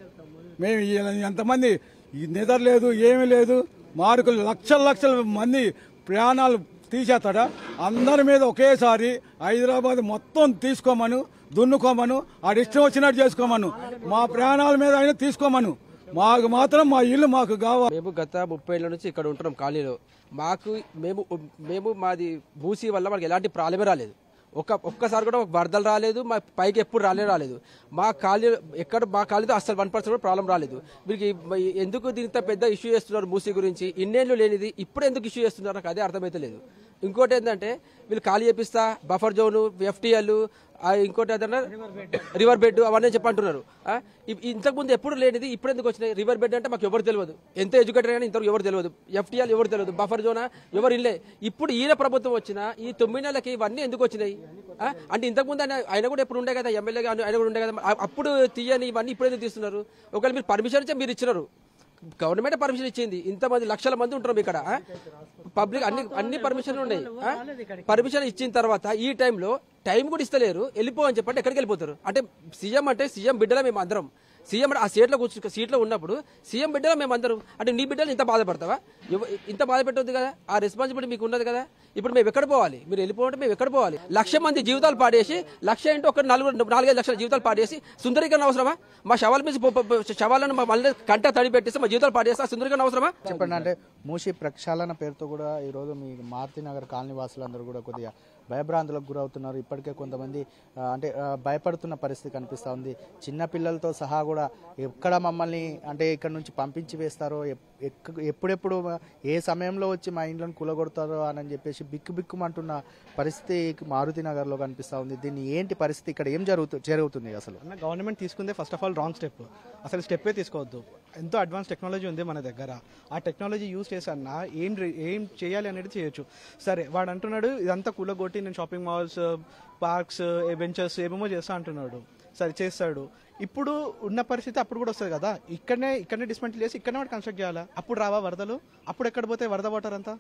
మేము ఈ- ఎంతమంది ఈ నిద్ర లేదు ఏమీ లేదు మార్కులు లక్షల లక్షల మంది ప్రాణాలు తీసేస్తాడా అందరి మీద ఒకేసారి హైదరాబాద్ మొత్తం తీసుకోమను దున్నుకోమను ఆడి ఇష్టం వచ్చినట్టు చేసుకోమను మా ప్రాణాల మీద అయినా తీసుకోమను మాకు మాత్రం మా ఇల్లు మాకు కావాలి మేము గత ముప్పై ఏళ్ళ నుంచి ఇక్కడ ఉంటున్నాం కాలనీలో మాకు మేము మేము మాది మూసి వల్ల మనకి ఎలాంటి ప్రాబ్లమే రాలేదు ఒక్క ఒక్కసారి కూడా ఒక వరదలు రాలేదు మా పైకి ఎప్పుడు రాలే రాలేదు మా కాలనీ ఎక్కడ మా కాలనీతో అసలు వన్ పర్సెంట్ కూడా ప్రాబ్లం రాలేదు వీరికి ఈ- ఎందుకు దీంతో పెద్ద ఇష్యూ చేస్తున్నారు మూసీ గురించి ఇన్నేళ్ళు లేనిది ఇప్పుడు ఎందుకు ఇష్యూ చేస్తున్నారు నాకు అదే అర్థమైతే లేదు ఇంకోటి ఏంటంటే వీళ్ళు ఖాళీ చేపిస్తా బఫర్ జోను ఎఫ్టీఎల్ ఇంకోటి ఏదన్నా రివర్ బెడ్ అవన్నీ చెప్పంటున్నారు ఆ, ఇ- ఇంతకు ముందు ఎప్పుడు లేనిది ఇప్పుడు ఎందుకు వచ్చినాయి రివర్ బెడ్ అంటే మాకు ఎవరు తెలియదు ఎంత ఎడ్యుకేటెడ్ కానీ ఇంతవరకు ఎవరు తెలియదు ఎఫ్టీఎల్ ఎవరు తెలియదు బఫర్ జోనా ఎవరు ఇల్లే ఇప్పుడు ఈయన ప్రభుత్వం వచ్చిన ఈ తొమ్మిది నెలలకి ఇవన్నీ ఎందుకు వచ్చినాయి ఆ, అంటే ఇంతకు ముందు ఆయన ఆయన కూడా ఎప్పుడు ఉండే కదా ఎమ్మెల్యే ఆయన కూడా ఉండే కదా ఆ- అప్పుడు తీయని ఇవన్నీ ఇప్పుడు ఎందుకు తీస్తున్నారు ఒకవేళ మీరు పర్మిషన్ ఇచ్చే మీరు ఇచ్చినారు గవర్నమెంట్ పర్మిషన్ ఇచ్చింది ఇంతమంది లక్షల మంది ఉంటారు ఇక్కడ ఆ? పబ్లిక్ అన్ని అన్ని పర్మిషన్లు ఉన్నాయి ఆ? పర్మిషన్ ఇచ్చిన తర్వాత ఈ టైంలో టైం కూడా ఇస్తలేరు వెళ్ళిపో అని చెప్పండి ఎక్కడికి వెళ్ళిపోతారు అంటే సీఎం అంటే సీఎం బిడ్డల మేము అందరం సీఎం ఆ సీట్లో కూర్చు సీట్లో ఉన్నప్పుడు సీఎం బిడ్డల మేము అందరం అంటే నీ బిడ్డలు ఇంత బాధపడతావా ఎవ- ఇంత బాధ పెట్టొద్దు కదా ఆ రెస్పాన్సిబిలిటీ మీకు ఉన్నది కదా ఇప్పుడు మేము ఎక్కడ పోవాలి మీరు వెళ్ళిపోవాలంటే మేము ఎక్కడ పోవాలి లక్ష మంది జీవితాలు పాడేసి లక్ష ఏంటో ఒక నలుగురు నాలుగైదు లక్షల జీవితాలు పాడేసి సుందరీకరణ అవసరమా మా శవాల మీద పొ- పొ- శవాలను మా మళ్ళీ కంట తడి పెట్టేసి మా జీవితాలు పాడేస్తే ఆ సుందరీకరణ అవసరమా చెప్పండి అంటే మూసి ప్రక్షాళన పేరుతో కూడా ఈరోజు మీ మారుతి నగర్ కాలనీ వాసులందరూ కూడా కొద్దిగా భయభ్రాంతులకు గురవుతున్నారు ఇప్పటికే కొంతమంది ఆ, అంటే ఆ, భయపడుతున్న పరిస్థితి కనిపిస్తూ ఉంది చిన్న పిల్లలతో సహా కూడా ఎక్కడ మమ్మల్ని అంటే ఇక్కడ నుంచి పంపించి వేస్తారో ఎప్- ఎక్క- ఎప్పుడెప్పుడు ఏ సమయంలో వచ్చి మా ఇంట్లోని కూలగొడతారో అని చెప్పేసి బిక్కు బిక్కుమంటున్న పరిస్థితి మారుతి నగర్లో కనిపిస్తూ ఉంది దీన్ని ఏంటి పరిస్థితి ఇక్కడ ఏం జరుగుతు జరుగుతుంది అసలు అన్న గవర్నమెంట్ తీసుకుందే first of all wrong step అసలు స్టెప్పే తీసుకోవద్దు ఎంతో అడ్వాన్స్ టెక్నాలజీ ఉంది మన దగ్గర ఆ టెక్నాలజీ యూజ్ చేసి అన్న ఏం రి- ఏం చేయాలి అనేది చేయొచ్చు సరే వాడు అంటున్నాడు ఇదంతా కూలగొట్టి నేను షాపింగ్ మాల్స్ పార్క్స్ వెంచర్స్ ఏమేమో చేస్తా అంటున్నాడు సరే చేస్తాడు ఇప్పుడు ఉన్న పరిస్థితి అప్పుడు కూడా వస్తుంది కదా ఇక్కడనే ఇక్కడనే డిస్మెంటల్ చేసి ఇక్కడనే వాడు కన్స్ట్రక్ట్ చేయాలా అప్పుడు రావా వరదలు అప్పుడు ఎక్కడ పోతే వరద వాటర్ అంతా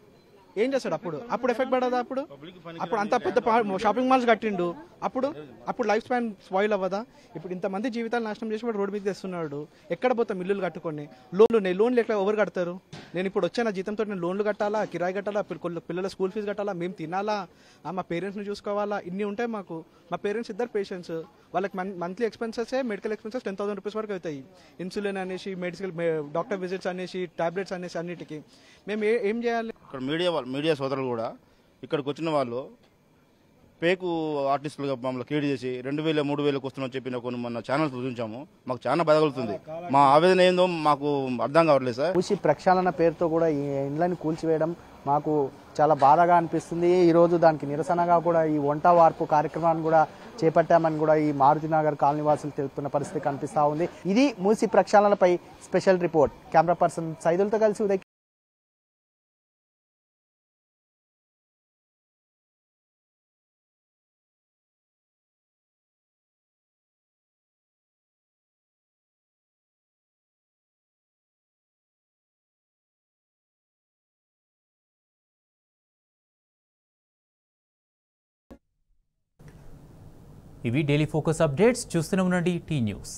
ఏం చేస్తాడు అప్పుడు అప్పుడు ఎఫెక్ట్ పడదా అప్పుడు అప్పుడు అంత పెద్ద షాపింగ్ మాల్స్ కట్టిండు అప్పుడు అప్పుడు లైఫ్ స్పాన్ స్పాయిల్ అవ్వదా ఇప్పుడు ఇంతమంది జీవితాలు నాశనం చేసి వాడు రోడ్డు మీద తెస్తున్నాడు ఎక్కడ పోతాం ఇల్లులు కట్టుకొని లోన్లు ఉన్నాయి లోన్లు ఎట్లా ఎవరు కడతారు నేను ఇప్పుడు వచ్చే నా జీతంతో నేను లోన్లు కట్టాలా కిరాయి కట్టాలా పిల్ల- పిల్లల స్కూల్ ఫీజు కట్టాలా మేము తినాలా ఆ, మా పేరెంట్స్ని చూసుకోవాలా ఇన్ని ఉంటాయి మాకు మా పేరెంట్స్ ఇద్దరు పేషెంట్స్ వాళ్ళకి monthly expenses medical expenses ten thousand rupees వరకు అవుతాయి ఇన్సులిన్ అనేసి మెడికల్ డాక్టర్ విజిట్స్ అనేసి టాబ్లెట్స్ అనేసి అన్నిటికీ మేము ఏ- ఏం చేయాలి ఇక్కడ మీడియా వాళ్ళు మీడియా సోదరులు కూడా ఇక్కడికి వచ్చిన వాళ్ళు పేకు ఆర్టిస్టులుగా మమ్మల్ని క్రియేట్ చేసి రెండు వేల మూడు వేలకు వస్తున్నామని చెప్పిన కొన్ని మన ఛానల్స్ చూపించాము మాకు చాలా బాధ కలుగుతుంది మా ఆవేదన ఏందో మాకు అర్థం కావట్లేదు సార్ మూసి ప్రక్షాళన పేరుతో కూడా ఈ ఇండ్లని కూల్చివేయడం మాకు చాలా బాధగా అనిపిస్తుంది ఈ రోజు దానికి నిరసనగా కూడా ఈ వంట వార్పు కార్యక్రమాన్ని కూడా చేపట్టామని కూడా ఈ మారుతి నగర్ కాలనీ వాసులు తెలుపుతున్న పరిస్థితి కనిపిస్తా ఉంది ఇది మూసి ప్రక్షాళనపై స్పెషల్ రిపోర్ట్ కెమెరా పర్సన్ సైదులతో కలిసి ఉదయ్ ఇవి డైలీ ఫోకస్ అప్డేట్స్ చూస్తూనే ఉండండి టీ న్యూస్